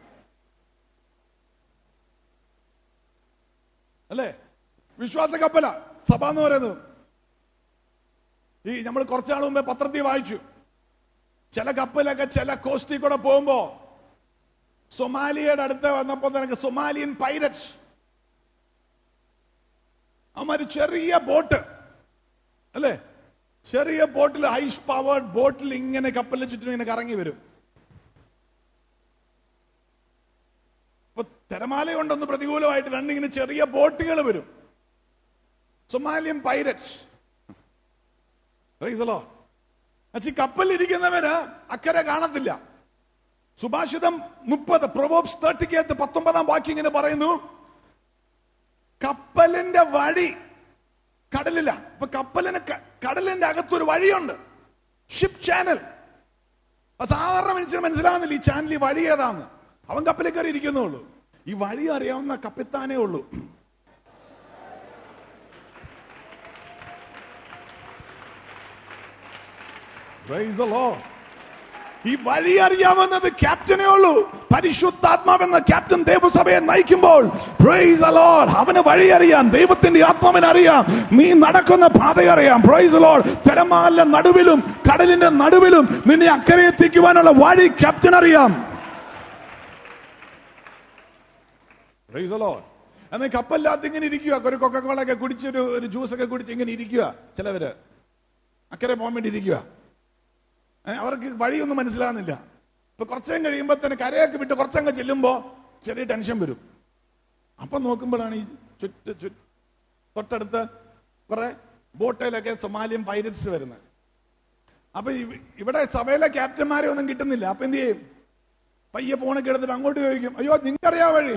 അല്ലേ വിശ്വാസ കപ്പല സഭ എന്ന് പറയുന്നത് ഈ നമ്മൾ കുറച്ചാൾ മുമ്പേ പത്രത്തിൽ വായിച്ചു ചില കപ്പലൊക്കെ ചില കോസ്റ്റിൽ കൂടെ പോകുമ്പോ സൊമാലിയയുടെ അടുത്ത് വന്നപ്പോ നിനക്ക് സൊമാലിയൻ പൈലറ്റ്സ് അവന്മാര് ചെറിയ ബോട്ട് അല്ലേ ചെറിയ ബോട്ടിൽ ഹൈസ് പവേർഡ് ബോട്ടിൽ ഇങ്ങനെ കപ്പലിന് ചുറ്റും ഇങ്ങനെ കറങ്ങി വരും അപ്പൊ തിരമാലയുണ്ടൊന്ന് പ്രതികൂലമായിട്ട് രണ്ടിങ്ങനെ ചെറിയ ബോട്ടുകൾ വരും സൊമാലിയൻ പൈലറ്റ്സ് ഈ കപ്പലിരിക്കുന്നവര് അക്കരെ കാണത്തില്ല സുഭാഷിതം മുപ്പത് പ്രൊവോബ്സ് തേർട്ടിക്കകത്ത് പത്തൊമ്പതാം വാക്യം ഇങ്ങനെ പറയുന്നു കപ്പലിന്റെ വഴി കടലില്ല അപ്പൊ കപ്പലിന് ക- കടലിന്റെ അകത്തൊരു വഴിയുണ്ട് ഷിപ്പ് ചാനൽ അപ്പൊ സാധാരണ മനുഷ്യന് മനസ്സിലാവുന്നില്ല ഈ ചാനൽ ഈ വഴി ഏതാന്ന് അവൻ കപ്പലിൽ കയറി ഇരിക്കുന്നുള്ളൂ ഈ വഴി അറിയാവുന്ന കപ്പിത്താനേ ഉള്ളൂ Praise the Lord. ഈ വഴി അറിയാവുന്നത് ക്യാപ്റ്റനേ ഉള്ളൂ പരിശുദ്ധാത്മാവെന്ന ക്യാപ്റ്റൻ ദൈവസഭയെ നയിക്കുമ്പോൾ പ്രൈസ് the Lord. അവന് വഴി അറിയാം ദൈവത്തിന്റെ ആത്മാവിനെ അറിയാം നീ നടക്കുന്ന പാത അറിയാം പ്രൈസ് ലോഡ് തിരമാലിന്റെ നടുവിലും കടലിന്റെ നടുവിലും നിന്നെ അക്കരെ എത്തിക്കുവാനുള്ള വഴി ക്യാപ്റ്റൻ അറിയാം പ്രൈസ് the Lord. എന്നാൽ കപ്പലിനകത്ത് ഇങ്ങനെ ഇരിക്കുക ഒരു കൊക്കക്കോള ഒക്കെ കുടിച്ച് ഒരു ഒരു ജ്യൂസ് ഒക്കെ കുടിച്ച് ഇങ്ങനെ ഇരിക്കുക ചിലവര് അക്കരെ പോകാൻ വേണ്ടി ഇരിക്കുക ഏ, അവർക്ക് വഴിയൊന്നും മനസ്സിലാകുന്നില്ല ഇപ്പൊ കുറച്ചേം കഴിയുമ്പോ തന്നെ കരയൊക്കെ വിട്ട് കുറച്ചങ്ങ് ചെല്ലുമ്പോ ചെറിയ ടെൻഷൻ വരും അപ്പൊ നോക്കുമ്പോഴാണ് ഈ ചുറ്റ് ചു തൊട്ടടുത്ത് കുറെ ബോട്ടിലൊക്കെ സൊമാലിയൻ പൈലറ്റ്സ് വരുന്നത് അപ്പൊ ഇവ- ഇവിടെ സഭയിലെ ക്യാപ്റ്റന്മാരെ ഒന്നും കിട്ടുന്നില്ല അപ്പൊ എന്ത് ചെയ്യും പയ്യെ ഫോണൊക്കെ എടുത്തിട്ട് അങ്ങോട്ട് ചോദിക്കും അയ്യോ നിങ്ങൾക്കറിയാ വഴി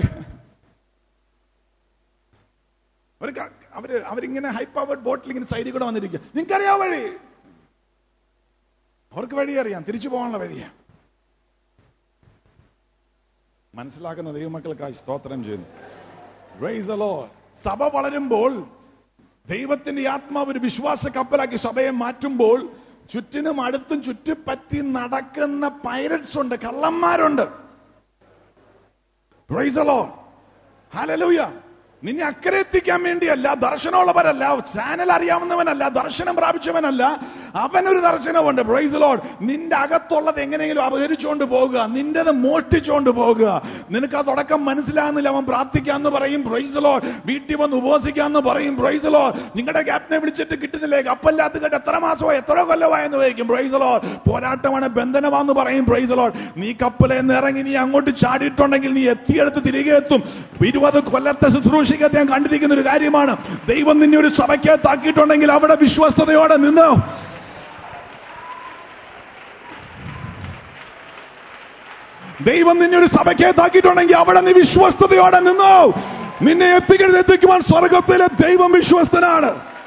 അവര് ക- അവര് അവരിങ്ങനെ ഹൈ പവേർഡ് ബോട്ടിൽ ഇങ്ങനെ സൈഡിൽ കൂടെ വന്നിരിക്കുക നിങ്ങൾക്കറിയാ വഴി അവർക്ക് വഴി അറിയാം തിരിച്ചു പോകാനുള്ള വഴിയാ മനസ്സിലാക്കുന്ന ദൈവമക്കൾക്കായി സ്തോത്രം ചെയ്യുന്നു Praise the Lord. സഭ വളരുമ്പോൾ ദൈവത്തിന്റെ ആത്മാവ് ഒരു വിശ്വാസ കപ്പലാക്കി സഭയെ മാറ്റുമ്പോൾ ചുറ്റിനും അടുത്തും ചുറ്റിപ്പറ്റി നടക്കുന്ന പൈലറ്റ്സ് ഉണ്ട് കള്ളന്മാരുണ്ട് Praise the Lord. Hallelujah. നിന്നെ അക്കരെ എത്തിക്കാൻ വേണ്ടിയല്ല ദർശനമുള്ളവരല്ല ചാനൽ അറിയാവുന്നവനല്ല ദർശനം പ്രാപിച്ചവനല്ല അവനൊരു ദർശനമുണ്ട് പ്രൈസ് ലോഡ് നിന്റെ അകത്തുള്ളത് എങ്ങനെയെങ്കിലും അപഹരിച്ചുകൊണ്ട് പോകുക നിന്റേത് മോഷ്ടിച്ചുകൊണ്ട് പോകുക നിനക്ക് ആ തുടക്കം മനസ്സിലാകുന്നില്ല അവൻ പ്രാർത്ഥിക്കാന്ന് പറയും പ്രൈസ് ലോഡ് വീട്ടിൽ വന്ന് ഉപവസിക്കാന്ന് പറയും പ്രൈസ് ലോഡ് നിങ്ങളുടെ ക്യാപ്റ്റനെ വിളിച്ചിട്ട് കിട്ടുന്നില്ലേ കപ്പല്ലാത്ത കേട്ട് എത്ര മാസമോ എത്ര കൊല്ലമായെന്ന് ചോദിക്കും പ്രൈസ് ലോഡ് പോരാട്ടമാണ് ബന്ധനമാന്ന് പറയും പ്രൈസ് ലോഡ് നീ കപ്പലിൽ നിന്ന് ഇറങ്ങി നീ അങ്ങോട്ട് ചാടിയിട്ടുണ്ടെങ്കിൽ നീ എത്തിയെടുത്ത് തിരികെ എത്തും ഇരുപത് കൊല്ലത്തെ ശുശ്രൂഷയ്ക്കകത്ത് ഞാൻ കണ്ടിരിക്കുന്ന ഒരു കാര്യമാണ് ദൈവം നിന്നെ ഒരു സഭയ്ക്കകത്താക്കിയിട്ടുണ്ടെങ്കിൽ അവിടെ വിശ്വസ്തയോടെ നിന്ന് ദൈവം നിന്നെ ഒരു സഭയ്ക്കകത്താക്കിയിട്ടുണ്ടെങ്കിൽ അവിടെ നീ വിശ്വസ്തയോടെ നിന്നോ നിന്നെ എത്തിക്കരുത് എത്തിക്കുവാൻ സ്വർഗത്തിലെ ദൈവം വിശ്വസ്തനാണ്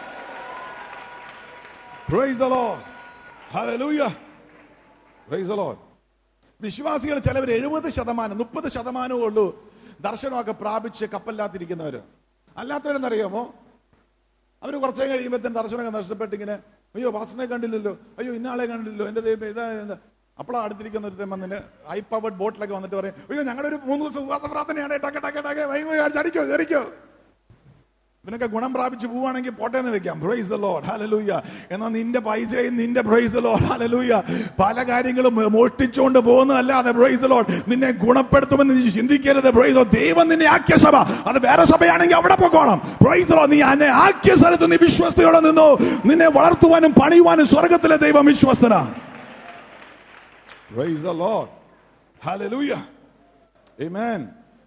Praise the Lord. Hallelujah. Praise the Lord. വിശ്വാസികൾ ചിലവർ എഴുപത് ശതമാനം മുപ്പത് ശതമാനമേ ഉള്ളൂ ദർശനമൊക്കെ പ്രാപിച്ച് കപ്പലില്ലാത്തിരിക്കുന്നവര് അല്ലാത്തവരെന്നറിയാമോ അവര് കുറച്ചേ കഴിയുമ്പോഴത്തേന് ദർശനമൊക്കെ നഷ്ടപ്പെട്ട് ഇങ്ങനെ അയ്യോ പാസ്റ്ററിനെ കണ്ടില്ലല്ലോ അയ്യോ ഇന്നാളെ കണ്ടില്ലല്ലോ എന്റെ ദൈവം ഇതാ എന്താ അപ്പോഴാണ് അടുത്തിരിക്കുന്ന ഒരു വന്നിട്ട് ഹൈ പവർഡ് ബോട്ടിലൊക്കെ വന്നിട്ട് പറയും അയ്യോ ഞങ്ങളുടെ ഒരു മൂന്ന് ദിവസം ഉപവാസ പ്രാർത്ഥനയാണ് ടക്കെ ടക്കെ ടക്കെ വൈകുന്നേരം അടിക്കോ കയറിക്കോ ഇവനൊക്കെ ഗുണം പ്രാപിച്ച് പോവാണെങ്കിൽ പോട്ടെ എന്ന് വെക്കാം പ്രൈസ് ദ ലോർഡ് ഹല്ലേലൂയ എന്നാൽ നിന്റെ പൈസയും നിന്റെ പ്രൈസ് ദ ലോർഡ് ഹല്ലേലൂയ പല കാര്യങ്ങളും മോഷ്ടിച്ചുകൊണ്ട് പോകുന്നതല്ലാതെ പ്രൈസ് ദ ലോർഡ് നിന്നെ ഗുണപ്പെടുത്തുമെന്ന് നീ ചിന്തിക്കരുത് പ്രൈസ് ദൈവം നിന്നെ ആക്കിയ സഭ അത് വേറെ സഭയാണെങ്കിൽ അവിടെ പോകണം പ്രൈസ് ദ ലോർഡ് നീ എന്നെ ആക്കിയ സ്ഥലത്ത് നീ വിശ്വസ്തയോടെ നിന്നു നിന്നെ വളർത്തുവാനും പണിയുവാനും സ്വർഗത്തിലെ ദൈവം വിശ്വസ്തനാണ് praise the Lord hallelujah amen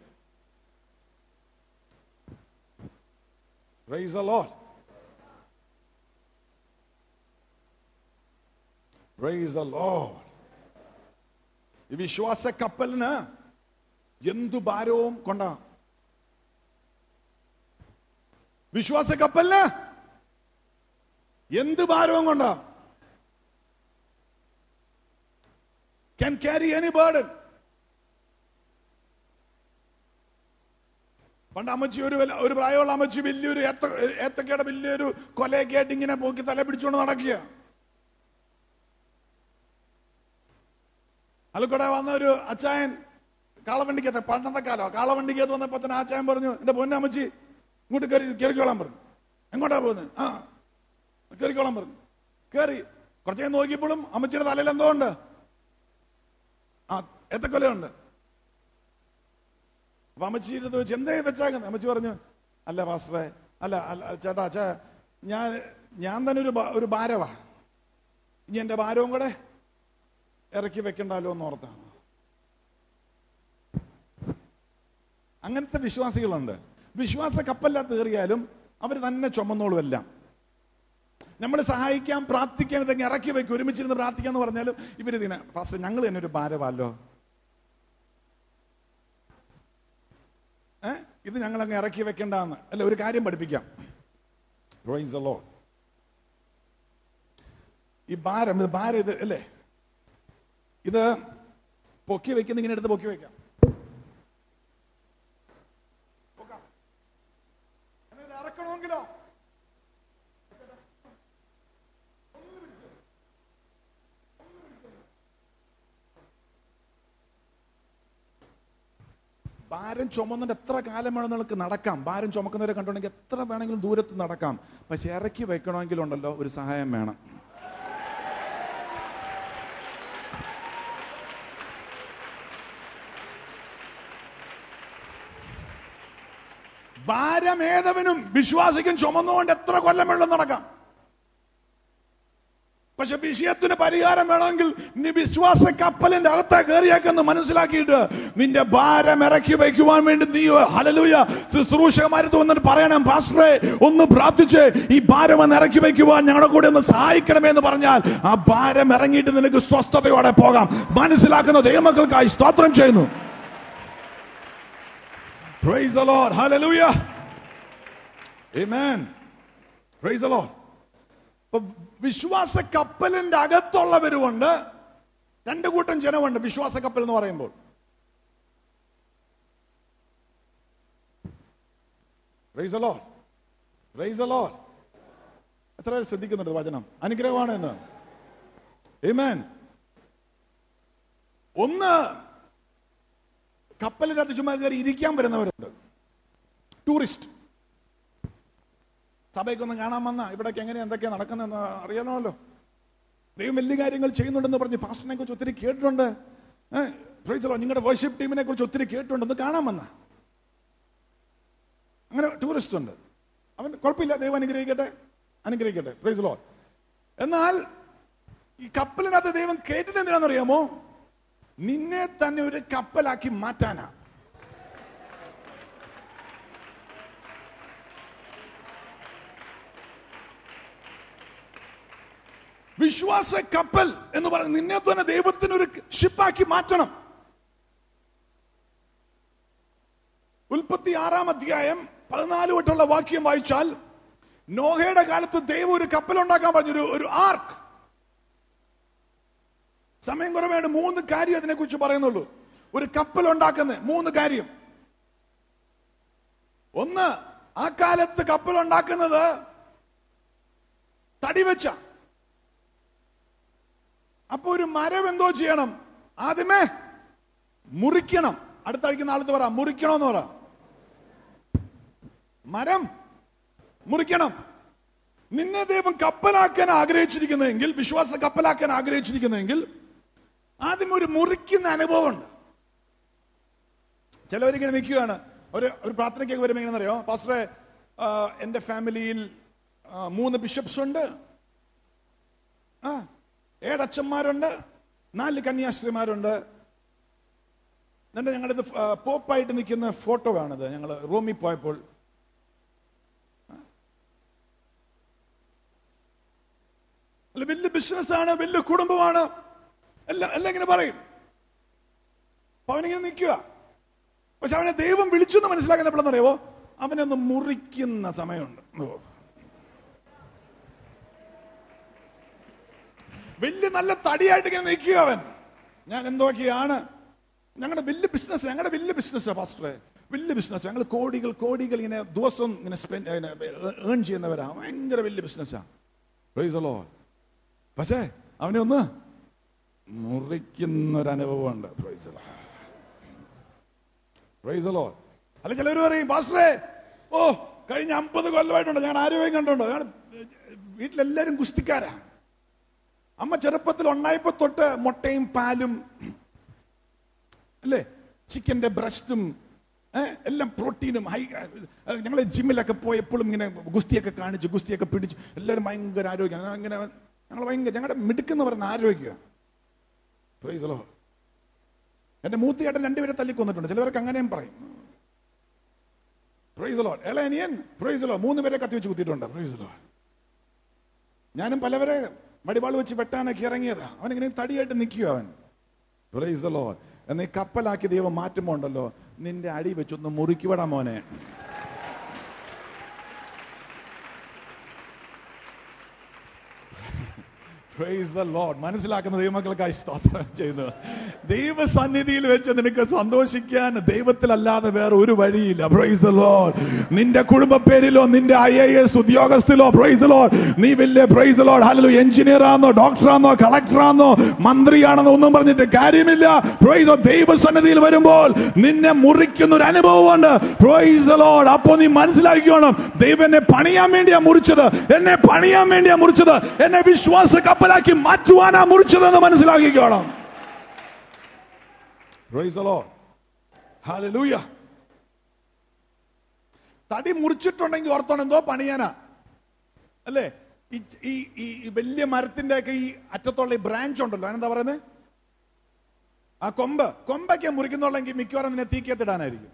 Praise the Lord. Praise the Lord. ഈ വിശ്വാസ കപ്പലിന് എന്തു ഭാരവും കൊണ്ട വിശ്വാസ കപ്പലിന് എന്ത് ഭാരവും കൊണ്ട ക്യാൻ ക്യാരി എനി ബേർഡൻ പണ്ട് അമ്മച്ചി ഒരു വല- ഒരു പ്രായമുള്ള അമ്മച്ചി വലിയൊരു ഏത്ത ഏത്തക്കയുടെ വലിയൊരു കൊലയൊക്കെ ആയിട്ട് ഇങ്ങനെ പോക്കി തല പിടിച്ചുകൊണ്ട് നടക്കുക അലക്കൂടെ വന്ന ഒരു അച്ചായൻ കാളവണ്ടിക്കകത്ത് പണ്ടത്തെ കാലോ കാളവണ്ടിക്കകത്ത് വന്നപ്പോ തന്നെ ആച്ചായൻ പറഞ്ഞു എന്റെ പൊന്നമ്മച്ചി ഇങ്ങോട്ട് കയറി കയറിക്കോളാൻ പറഞ്ഞു എങ്ങോട്ടാ പോകുന്നത് ആ കയറിക്കോളാൻ പറഞ്ഞു കയറി കുറച്ചു നേരം നോക്കിയപ്പോഴും അമ്മച്ചിയുടെ തലയിൽ എന്തോ ഉണ്ട് ആ ഏത്തക്കൊലയുണ്ട് അപ്പൊ അമ്മച്ചി ഇരുന്ന് വെച്ച് എന്തേ വെച്ചാക്കുന്നത് അമ്മച്ചി പറഞ്ഞു അല്ല പാസ്റ്ററെ അല്ല അല്ല ചേട്ടാ ചേ ഞാൻ ഞാൻ തന്നെ ഒരു ഭാ- ഒരു ഭാരവാ ഇനി എന്റെ ഭാരവും കൂടെ ഇറക്കി വെക്കണ്ടല്ലോ എന്ന് ഓർത്താണ് അങ്ങനത്തെ വിശ്വാസികളുണ്ട് വിശ്വാസ കപ്പലിനകത്ത് കയറിയാലും അവർ തന്നെ ചുമന്നോളും എല്ലാം നമ്മൾ സഹായിക്കാം പ്രാർത്ഥിക്കാൻ ഇതൊക്കെ ഇറക്കി വെക്കും ഒരുമിച്ചിരുന്ന് പ്രാർത്ഥിക്കാന്ന് പറഞ്ഞാലും ഇവരിതിനെ പാസ്റ്റർ ഞങ്ങൾ തന്നെ ഒരു ഭാരമല്ലോ ഏ? ഇത് ഞങ്ങൾ അങ്ങ് ഇറക്കി വെക്കണ്ടെന്ന് അല്ല ഒരു കാര്യം പഠിപ്പിക്കാം Praise the Lord. ഈ ഭാരം ഇത് ഭാരം ഇത് അല്ലേ ഇത് പൊക്കി വെക്കുന്ന ഇങ്ങനെ എടുത്ത് പൊക്കി വെക്കാം പൊക്കാം. എന്നാ ഇത് ഇറക്കണമെങ്കിലോ ഭാരം ചുമന്നിട്ട് എത്ര കാലം വേണം നിങ്ങൾക്ക് നടക്കാം ഭാരം ചുമക്കുന്നവരെ കണ്ടുണ്ടെങ്കിൽ എത്ര വേണമെങ്കിലും ദൂരത്ത് നടക്കാം പക്ഷെ ഇറക്കി വെക്കണമെങ്കിലുണ്ടല്ലോ ഒരു സഹായം വേണം ഭാരമേതവനും വിശ്വാസിക്കും ചുമന്നുകൊണ്ട് എത്ര കൊല്ലം വെള്ളം നടക്കാം പക്ഷെ വിഷയത്തിന് പരിഹാരം വേണമെങ്കിൽ നീ വിശ്വാസ കപ്പലിന്റെ അകത്തെ കയറിയേക്കെന്ന് മനസ്സിലാക്കിയിട്ട് നിന്റെ ഭാരം ഇറക്കി വയ്ക്കുവാൻ വേണ്ടി നീ ഹലലൂയ ശുശ്രൂഷകമാരത്ത് വന്നിട്ട് പറയണം പാസ്റ്ററെ ഒന്ന് പ്രാർത്ഥിച്ച് ഈ ഭാരം ഒന്ന് ഇറക്കി വയ്ക്കുവാൻ ഞങ്ങളുടെ കൂടെ ഒന്ന് സഹായിക്കണമേ എന്ന് പറഞ്ഞാൽ ആ ഭാരം ഇറങ്ങിയിട്ട് നിനക്ക് സ്വസ്ഥതയോടെ പോകാം മനസ്സിലാക്കുന്ന ദൈവമക്കൾക്കായി സ്തോത്രം ചെയ്യുന്നു Praise the Lord. Hallelujah. Amen. Praise the Lord. ഇപ്പൊ വിശ്വാസ കപ്പലിന്റെ അകത്തുള്ളവരുമുണ്ട് രണ്ട് കൂട്ടം ജനമുണ്ട് വിശ്വാസ കപ്പൽ എന്ന് പറയുമ്പോൾ Praise the Lord. Praise the Lord. എത്ര പേര് ശ്രദ്ധിക്കുന്നുണ്ട് വചനം അനുഗ്രഹമാണ് എന്ന് Amen. ഒന്ന് കപ്പലിനകത്ത് ചുമ്മാ കയറി ഇരിക്കാൻ വരുന്നവരുണ്ട് ടൂറിസ്റ്റ് സഭയ്ക്കൊന്നും കാണാൻ വന്ന ഇവിടേക്ക് എങ്ങനെ എന്തൊക്കെയാ നടക്കുന്നതെന്ന് അറിയണമല്ലോ ദൈവം വലിയ കാര്യങ്ങൾ ചെയ്യുന്നുണ്ടെന്ന് പറഞ്ഞ് പാസ്റ്ററിനെ കുറിച്ച് ഒത്തിരി കേട്ടിട്ടുണ്ട് ഏഹ് പ്രൈസലോ നിങ്ങളുടെ വർഷിപ്പ് ടീമിനെ കുറിച്ച് ഒത്തിരി കേട്ടിട്ടുണ്ടെന്ന് കാണാൻ വന്ന അങ്ങനെ ടൂറിസ്റ്റ് ഉണ്ട് അവൻ കുഴപ്പമില്ല ദൈവം അനുഗ്രഹിക്കട്ടെ അനുഗ്രഹിക്കട്ടെ പ്രൈസലോ എന്നാൽ ഈ കപ്പലിനകത്ത് ദൈവം കേട്ടത് എന്തിനാണെന്നറിയാമോ നിന്നെ തന്നെ ഒരു കപ്പലാക്കി മാറ്റാനാ വിശ്വാസ കപ്പൽ എന്ന് പറയുന്നത് നിന്നെ തന്നെ ദൈവത്തിന് ഒരു ഷിപ്പാക്കി മാറ്റണം ഉൽപ്പത്തി ആറാം അധ്യായം പതിനാല് തൊട്ടുള്ള വാക്യം വായിച്ചാൽ നോഹയുടെ കാലത്ത് ദൈവം ഒരു കപ്പൽ ഉണ്ടാക്കാൻ പറഞ്ഞു ഒരു ഒരു ആർക്ക് സമയം കുറവേണ്ട മൂന്ന് കാര്യം അതിനെ കുറിച്ച് പറയുന്നുള്ളൂ ഒരു കപ്പൽ ഉണ്ടാക്കുന്ന മൂന്ന് കാര്യം ഒന്ന് ആ കാലത്ത് കപ്പൽ ഉണ്ടാക്കുന്നത് തടി വെച്ച അപ്പൊ ഒരു മരം എന്തോ ചെയ്യണം ആദ്യമേ മുറിക്കണം അടുത്തഴിക്കുന്ന ആളത്ത് പറ മുറിക്കണമെന്ന് പറ മരം മുറിക്കണം നിന്നെ ദൈവം കപ്പലാക്കാൻ ആഗ്രഹിച്ചിരിക്കുന്നതെങ്കിൽ വിശ്വാസ കപ്പലാക്കാൻ ആഗ്രഹിച്ചിരിക്കുന്നതെങ്കിൽ ആദ്യം ഒരു മുറിക്കുന്ന അനുഭവമുണ്ട് ചിലവരിങ്ങനെ നിൽക്കുകയാണ് ഒരു ഒരു പ്രാർത്ഥനയ്ക്കൊക്കെ വരുമ്പോൾ എങ്ങനെ അറിയോ പാസ്റ്ററെ ആ, എന്റെ ഫാമിലിയിൽ ആ, മൂന്ന് ബിഷപ്സ് ഉണ്ട് ആ ഏഴച്ചന്മാരുണ്ട് നാല് കന്യാസ്ത്രീമാരുണ്ട് എന്നിട്ട് ഞങ്ങളുടെ ഇത് ഫ- പോപ്പായിട്ട് നിൽക്കുന്ന ഫോട്ടോ ആണിത് ഞങ്ങൾ റോമിൽ പോയപ്പോൾ അല്ല വലിയ ബിസിനസ്സാണ് വലിയ കുടുംബമാണ് എല്ലാം എല്ലാം ഇങ്ങനെ പറയും അപ്പൊ അവനിങ്ങനെ നിൽക്കുക പക്ഷെ അവനെ ദൈവം വിളിച്ചു എന്ന് മനസ്സിലാക്കുന്നപ്പോഴെന്നറിയാവോ അവനെ ഒന്ന് മുറിക്കുന്ന സമയമുണ്ട് ഓ. വലിയ നല്ല തടിയായിട്ട് ഇങ്ങനെ നിൽക്കുക അവൻ ഞാൻ എന്തൊക്കെയാണ് ഞങ്ങളുടെ വലിയ ബിസിനസ് ഞങ്ങളുടെ വലിയ ബിസിനസ് ഫാസ്റ്ററെ വലിയ ബിസിനസ് ഞങ്ങൾ കോടികൾ കോടികൾ ഇങ്ങനെ ദിവസം ഇങ്ങനെ സ്പെൻഡ് ഏൺ ചെയ്യുന്നവരാ ഭയങ്കര വലിയ ബിസിനസ്സാ പ്രൈസലോ പക്ഷേ അവനെ ഒന്ന് മുറിക്കുന്ന ഒരു അനുഭവമുണ്ട് പ്രൈസലോ പ്രൈസലോ അല്ല ചിലർ പറയും പാസ്റ്ററെ ഓ കഴിഞ്ഞ അമ്പത് കൊല്ലമായിട്ടുണ്ട് ഞാൻ ആരോഗ്യം കണ്ടുണ്ടോ ഞാൻ വീട്ടിലെല്ലാരും കുസ്തിക്കാരാ അമ്മ ചെറുപ്പത്തിൽ ഉണ്ടായപ്പോ തൊട്ട് മുട്ടയും പാലും അല്ലേ ചിക്കന്റെ ബ്രസ്റ്റും എല്ലാം പ്രോട്ടീനും ഹൈ ഞങ്ങൾ ജിമ്മിലൊക്കെ പോയി എപ്പോഴും ഇങ്ങനെ ഗുസ്തിയൊക്കെ കാണിച്ചു ഗുസ്തിയൊക്കെ പിടിച്ചു എല്ലാവരും ഭയങ്കര ആരോഗ്യം ഇങ്ങനെ ഞങ്ങൾ ഭയങ്കര ഞങ്ങളുടെ മിടുക്കെന്ന് പറയുന്ന ആരോഗ്യം പ്രൈസലോ എന്റെ മൂത്തയേട്ടൻ രണ്ടുപേരെ തല്ലിക്കൊന്നിട്ടുണ്ട് ചിലവർക്ക് അങ്ങനെയും പറയും പ്രൈസലോ എളനിയൻ പ്രൈസലോ മൂന്ന് പേരെ കത്തി വെച്ച് കുത്തിയിട്ടുണ്ട് പ്രൈസലോ ഞാനും പലവരെ വടിവാൾ വെച്ച് വെട്ടാനൊക്കെ ഇറങ്ങിയതാ അവൻ ഇങ്ങനെ തടിയായിട്ട് നിൽക്കുക അവൻ പ്രൈസലോ എന്നീ കപ്പലാക്കി ദൈവം മാറ്റുമ്പോ ഉണ്ടല്ലോ നിന്റെ അടി വെച്ചൊന്ന് മുറുക്കിവിടാ മോനെ Praise the Lord. മനസ്സിലാക്കുന്ന ദൈവമക്കൾക്കായി സ്തോത്രം ചെയ്യുന്നു ദൈവസന്നിധിയിൽ വെച്ച് നിനക്ക് സന്തോഷിക്കാൻ ദൈവത്തിലല്ലാതെ വേറെ ഒരു വഴിയില്ല പ്രൈസ് the Lord. നിന്റെ കുടുംബ പേരിലോ നിന്റെ ഐ എ എസ് ഉദ്യോഗസ്ഥിലോ പ്രൈസ് ലോഡ് നീ വലിയ പ്രൈസ് ലോഡ് ഹലോ എഞ്ചിനീയർ ആണോ ഡോക്ടർ ആണോ കളക്ടർ ആണോ മന്ത്രിയാണെന്നോ ഒന്നും പറഞ്ഞിട്ട് കാര്യമില്ല പ്രൈസ് ദൈവസന്നിധിയിൽ വരുമ്പോൾ നിന്നെ മുറിക്കുന്ന ഒരു അനുഭവമുണ്ട് പ്രൈസ് ലോഡ് അപ്പോ നീ മനസ്സിലാക്കിക്കോണം ദൈവം എന്നെ പണിയാൻ വേണ്ടിയാ മുറിച്ചത് എന്നെ പണിയാൻ വേണ്ടിയാ മുറിച്ചത് എന്നെ വിശ്വാസ കപ്പലാക്കി മാറ്റുവാനാ മുറിച്ചതെന്ന് മനസ്സിലാക്കിക്കോണം Praise the Lord. Hallelujah. തടി മുറിച്ചിട്ടുണ്ടെങ്കിൽ ഓർത്തോണം എന്തോ പണിയാനാ അല്ലേ ഈ ഈ ഈ ഈ വലിയ മരത്തിന്റെ ഒക്കെ ഈ അറ്റത്തുള്ള ഈ ബ്രാഞ്ച് ഉണ്ടല്ലോ അതിനെന്താ പറയുന്നത് ആ കൊമ്പ് കൊമ്പൊക്കെ മുറിക്കുന്നുള്ളെങ്കിൽ മിക്കവാറും നിന്നെ തീക്കത്തിടാനായിരിക്കും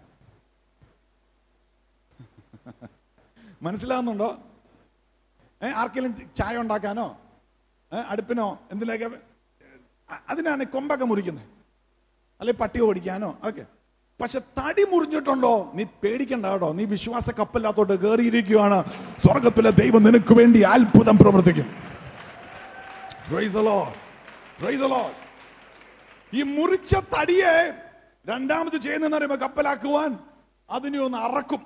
മനസ്സിലാവുന്നുണ്ടോ ഏ ആർക്കെങ്കിലും ചായ ഉണ്ടാക്കാനോ ഏ അടുപ്പിനോ എന്തിനൊക്കെ അ- അതിനാണ് ഈ കൊമ്പൊക്കെ മുറിക്കുന്നത് അല്ലെ പട്ടി ഓടിക്കാനോ ഓക്കെ പക്ഷെ തടി മുറിഞ്ഞിട്ടുണ്ടോ നീ പേടിക്കണ്ട കേട്ടോ നീ വിശ്വാസ കപ്പല്ലാത്തോട്ട് കയറിയിരിക്കുകയാണ് സ്വർഗത്തിലെ ദൈവം നിനക്ക് വേണ്ടി അത്ഭുതം പ്രവർത്തിക്കും Praise the Lord. Praise the Lord. ഈ മുറിച്ച തടിയെ രണ്ടാമത് ചെയ്യുന്ന പറയുമ്പോ കപ്പലാക്കുവാൻ അതിനെ ഒന്ന് അറക്കും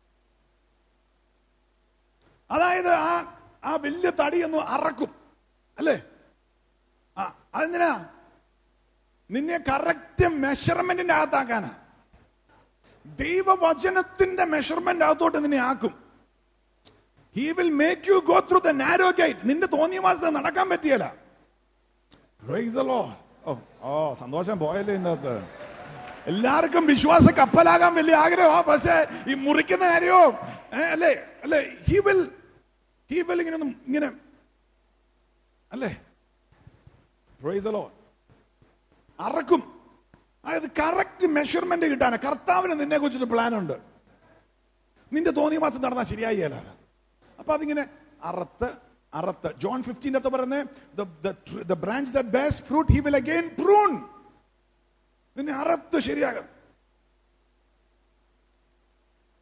അതായത് ആ ആ വലിയ തടി ഒന്ന് അറക്കും അല്ലേ ആ അതെന്തിനാ നിന്നെ കറക്റ്റ് മെഷർമെന്റിന്റെ അകത്താക്കാനാ ദൈവവചനത്തിന്റെ മെഷർമെന്റ് അകത്തോട്ട് നിന്നെ ആക്കും he will make you go through the narrow gate നിന്റെ തോന്നിയ മാസത്തിൽ നടക്കാൻ പറ്റിയല്ല Praise the Lord. ഓ ഓ സന്തോഷം പോയല്ലേ ഇതിന്റെ അകത്ത് എല്ലാവർക്കും വിശ്വാസ കപ്പലാകാൻ വലിയ ആഗ്രഹമാ പക്ഷേ ഈ മുറിക്കുന്ന കാര്യോ ഏ, അല്ലേ അല്ലേ ഹി വിൽ ഹി വിൽ ഇങ്ങനെ ഒന്നും ഇങ്ങനെ അല്ലേ Praise the Lord. അറക്കും അതായത് കറക്റ്റ് മെഷർമെന്റ് കിട്ടാൻ കർത്താവിന് നിന്നെ കുറിച്ചൊരു പ്ലാൻ ഉണ്ട് നിന്റെ തോന്നിയ മാസം നടന്നാൽ ശരിയായില്ല അപ്പൊ അതിങ്ങനെ അറത്ത് അറത്ത് ജോൺ ഫിഫ്റ്റീൻ അകത്ത് പറയുന്നത് the branch the best fruit he will again prune നിന്നെ അറത്ത് ശരിയാകും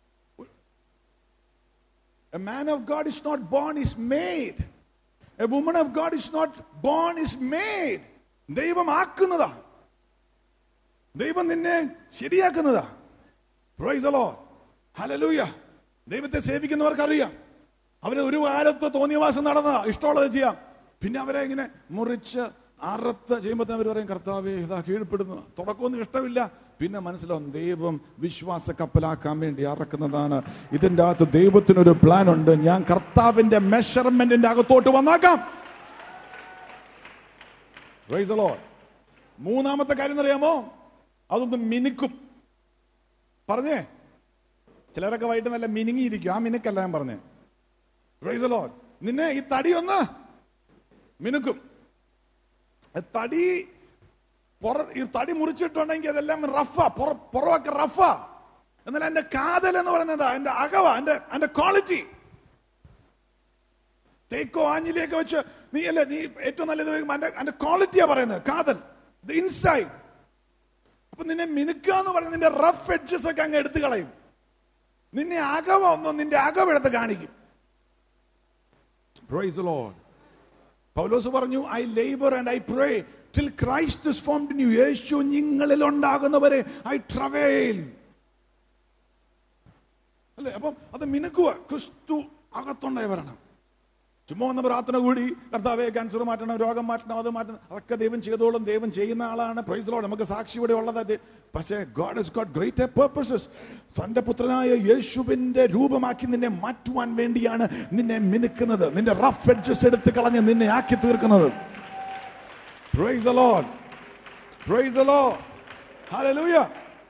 a man of God is not born is made a woman of God is not born is made ദൈവം ആക്കുന്നതാ ദൈവം നിന്നെ ശരിയാക്കുന്നതാ പ്രൈസലോ ഹലലൂയ ദൈവത്തെ സേവിക്കുന്നവർക്ക് അറിയാം അവര് ഒരു കാലത്ത് തോന്നിയവാസം നടന്ന ഇഷ്ടമുള്ളത് ചെയ്യാം പിന്നെ അവരെ ഇങ്ങനെ മുറിച്ച് അറുത്ത് ചെയ്യുമ്പോൾ അവർ പറയും കർത്താവേ ഇതാ കീഴ്പ്പെടുന്നു തുടക്കമൊന്നും ഇഷ്ടമില്ല പിന്നെ മനസ്സിലാവും ദൈവം വിശ്വാസ കപ്പലാക്കാൻ വേണ്ടി അറക്കുന്നതാണ് ഇതിന്റെ അകത്ത് ദൈവത്തിനൊരു പ്ലാൻ ഉണ്ട് ഞാൻ കർത്താവിന്റെ മെഷർമെന്റിന്റെ അകത്തോട്ട് വന്നാക്കാം Praise the Lord. മൂന്നാമത്തെ കാര്യം അറിയാമോ അതൊന്ന് മിനുക്കും പറഞ്ഞേ ചിലരൊക്കെ വൈകിട്ട് നല്ല മിനുങ്ങിയിരിക്കും ആ മിനുക്കല്ല ഞാൻ പറഞ്ഞേ Praise the Lord. നിന്നെ ഈ തടി ഒന്ന് മിനുക്കും ഈ തടി പുറ ഈ തടി മുറിച്ചിട്ടുണ്ടെങ്കിൽ അതെല്ലാം റഫാ പുറ- പുറമൊക്കെ റഫാ എന്നാൽ എന്റെ കാതൽ എന്ന് പറയുന്നത് എന്റെ അകവ എന്റെ എന്റെ ക്വാളിറ്റി തേക്കോ ആഞ്ഞിലേക്ക് വെച്ച് നീ അല്ലേ നീ ഏറ്റവും നല്ലത് എന്റെ എന്റെ ക്വാളിറ്റിയാ പറയുന്നത് കാതൽ ഇൻസൈഡ് അപ്പൊ നിന്നെ മിനുക്കുക എന്ന് പറയുന്നത് നിന്റെ റഫ് എഡ്ജസ് ഒക്കെ അങ്ങ് എടുത്തു കളയും നിന്നെ അകവ ഒന്നും നിന്റെ അകവെടുത്ത് കാണിക്കും Praise the Lord. പൗലോസ് പറഞ്ഞു I labour and I pray till Christ is formed in you യേശു നിങ്ങളിൽ ഉണ്ടാകുന്നവരെ ഐ ട്രവേൽ അല്ലേ അപ്പം അത് മിനുക്കുക ക്രിസ്തു അകത്തുണ്ടായി വരണം ചുമ്മാ വന്ന പ്രാർത്ഥന കൂടി കർത്താവെ ക്യാൻസർ മാറ്റണം രോഗം മാറ്റണം അത് മാറ്റണം അതൊക്കെ ദൈവം ചെയ്തോളും ദൈവം ചെയ്യുന്ന ആളാണ് പ്രൈസിലോട് നമുക്ക് സാക്ഷി ഇവിടെ ഉള്ളത് അത് പക്ഷേ God is got great purposes തന്റെ പുത്രനായ യേശുവിന്റെ രൂപമാക്കി നിന്നെ മാറ്റുവാൻ വേണ്ടിയാണ് നിന്നെ മിനുക്കുന്നത് നിന്റെ റഫ് എഡ്ജസ് എടുത്ത് കളഞ്ഞ് നിന്നെ ആക്കി തീർക്കുന്നത് praise the Lord. Praise the Lord. Hallelujah.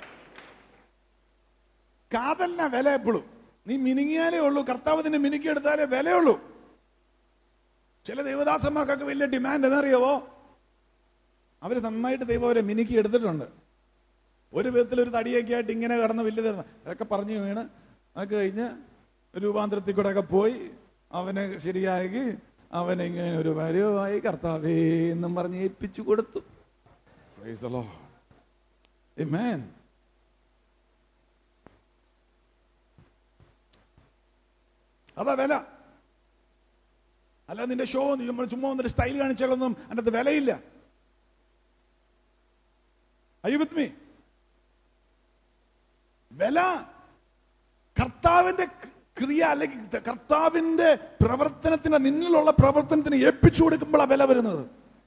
കാതലിന വില എപ്പോഴും നീ മിനുങ്ങിയാലേ ഉള്ളൂ കർത്താവ് നിന്നെ മിനുക്കിയെടുത്താലേ വിലയുള്ളൂ ചില ദൈവദാസന്മാർക്കൊക്കെ വലിയ ഡിമാൻഡ് എന്നറിയാവോ അവര് നന്നായിട്ട് ദൈവം അവരെ മിനുക്കി എടുത്തിട്ടുണ്ട് ഒരു വിധത്തിൽ ഒരു തടിയൊക്കെ ആയിട്ട് ഇങ്ങനെ കടന്ന് വലിയ തരുന്ന അതൊക്കെ പറഞ്ഞു വീണ് അതൊക്കെ കഴിഞ്ഞ് രൂപാന്തരത്തിൽ കൂടെ ഒക്കെ പോയി അവനെ ശരിയാക്കി അവനെ ഇങ്ങനെ ഒരു വരവുമായി കർത്താവേ എന്നും പറഞ്ഞ് ഏൽപ്പിച്ചു കൊടുത്തു Praise the Lord. Amen. അതാ വില അല്ല നിന്റെ ഷോ നീ നമ്മൾ ചുമ്മാ വന്നിട്ട് സ്റ്റൈൽ കാണിച്ചാലൊന്നും അതിനകത്ത് വിലയില്ല Are you with me? വില കർത്താവിന്റെ ക്രിയ അല്ലെങ്കിൽ കർത്താവിന്റെ പ്രവർത്തനത്തിന് നിന്നിലുള്ള പ്രവർത്തനത്തിന് ഏൽപ്പിച്ചു കൊടുക്കുമ്പോൾ ആ വില വരുന്നത്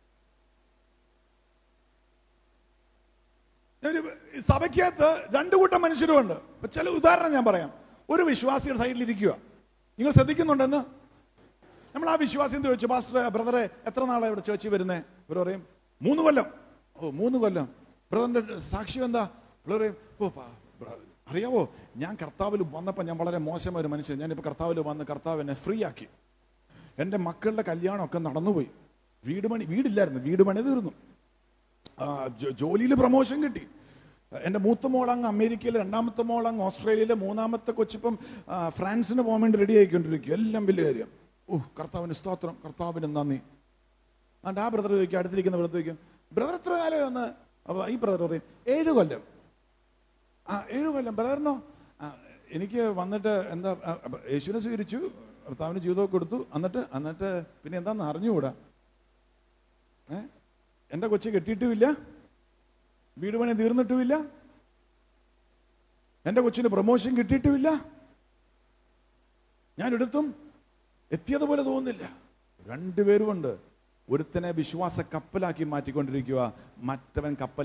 ഒരു സഭയ്ക്കകത്ത് രണ്ടു കൂട്ടം മനുഷ്യരുമുണ്ട് ഇപ്പൊ ചില ഉദാഹരണം ഞാൻ പറയാം ഒരു വിശ്വാസിയുടെ സൈഡിൽ ഇരിക്കുക നിങ്ങൾ ശ്രദ്ധിക്കുന്നുണ്ടെന്ന് നമ്മൾ ആ വിശ്വാസി എന്ത് ചോദിച്ചു പാസ്റ്റർ ബ്രദറെ എത്ര നാളെ ഇവിടെ ചേച്ചി വരുന്നേ ഇവർ പറയും മൂന്ന് കൊല്ലം ഓ മൂന്ന് കൊല്ലം ബ്രദറിന്റെ സാക്ഷ്യം എന്താ ഇവർ പറയും ഓ പാ- ബ്ര- അറിയാവോ ഞാൻ കർത്താവിൽ വന്നപ്പോൾ ഞാൻ വളരെ മോശമായ ഒരു മനുഷ്യൻ ഞാനിപ്പോൾ കർത്താവിൽ വന്ന് കർത്താവ് എന്നെ ഫ്രീ ആക്കി എൻ്റെ മക്കളുടെ കല്യാണമൊക്കെ നടന്നുപോയി വീട് പണി വീടില്ലായിരുന്നു വീട് പണി തീർന്നു ജോലിയിൽ പ്രൊമോഷൻ കിട്ടി എന്റെ മൂത്ത മോൾ അങ്ങ് അമേരിക്കയിൽ രണ്ടാമത്തെ മോൾ അങ്ങ് ഓസ്ട്രേലിയയിലെ മൂന്നാമത്തെ കൊച്ചിപ്പം ആ, ഫ്രാൻസിന് പോകാൻ വേണ്ടി റെഡി ആയിക്കൊണ്ടിരിക്കും എല്ലാം വലിയ കാര്യം ഓ കർത്താവിന് സ്തോത്രം കർത്താവിന് നന്ദി അതുകൊണ്ട് ആ ബ്രദർ ചോദിക്കും അടുത്തിരിക്കുന്ന ബ്രദർ ചോദിക്കും ബ്രദർ എത്ര കാലം വന്ന് അപ്പൊ ഈ ബ്രദർ പറയും ഏഴ് കൊല്ലം ആ ഏഴ് കൊല്ലം ബ്രദറിനോ ആ, എനിക്ക് വന്നിട്ട് എന്താ ആ, അപ്പൊ യേശുവിനെ സ്വീകരിച്ചു കർത്താവിന് ജീവിതമൊക്കെ കൊടുത്തു എന്നിട്ട് എന്നിട്ട് പിന്നെ എന്താന്ന് അറിഞ്ഞുകൂടാ ഏ എന്റെ കൊച്ചു കെട്ടിയിട്ടുമില്ല വീട് പണി തീർന്നിട്ടുമില്ല എന്റെ കൊച്ചിന് പ്രൊമോഷൻ കിട്ടിയിട്ടുമില്ല ഞാൻ എടുത്തും എത്തിയതുപോലെ തോന്നുന്നില്ല രണ്ടുപേരുമുണ്ട് ഒരുത്തനെ വിശ്വാസ കപ്പലാക്കി മാറ്റിക്കൊണ്ടിരിക്കുക മറ്റവൻ കപ്പൽ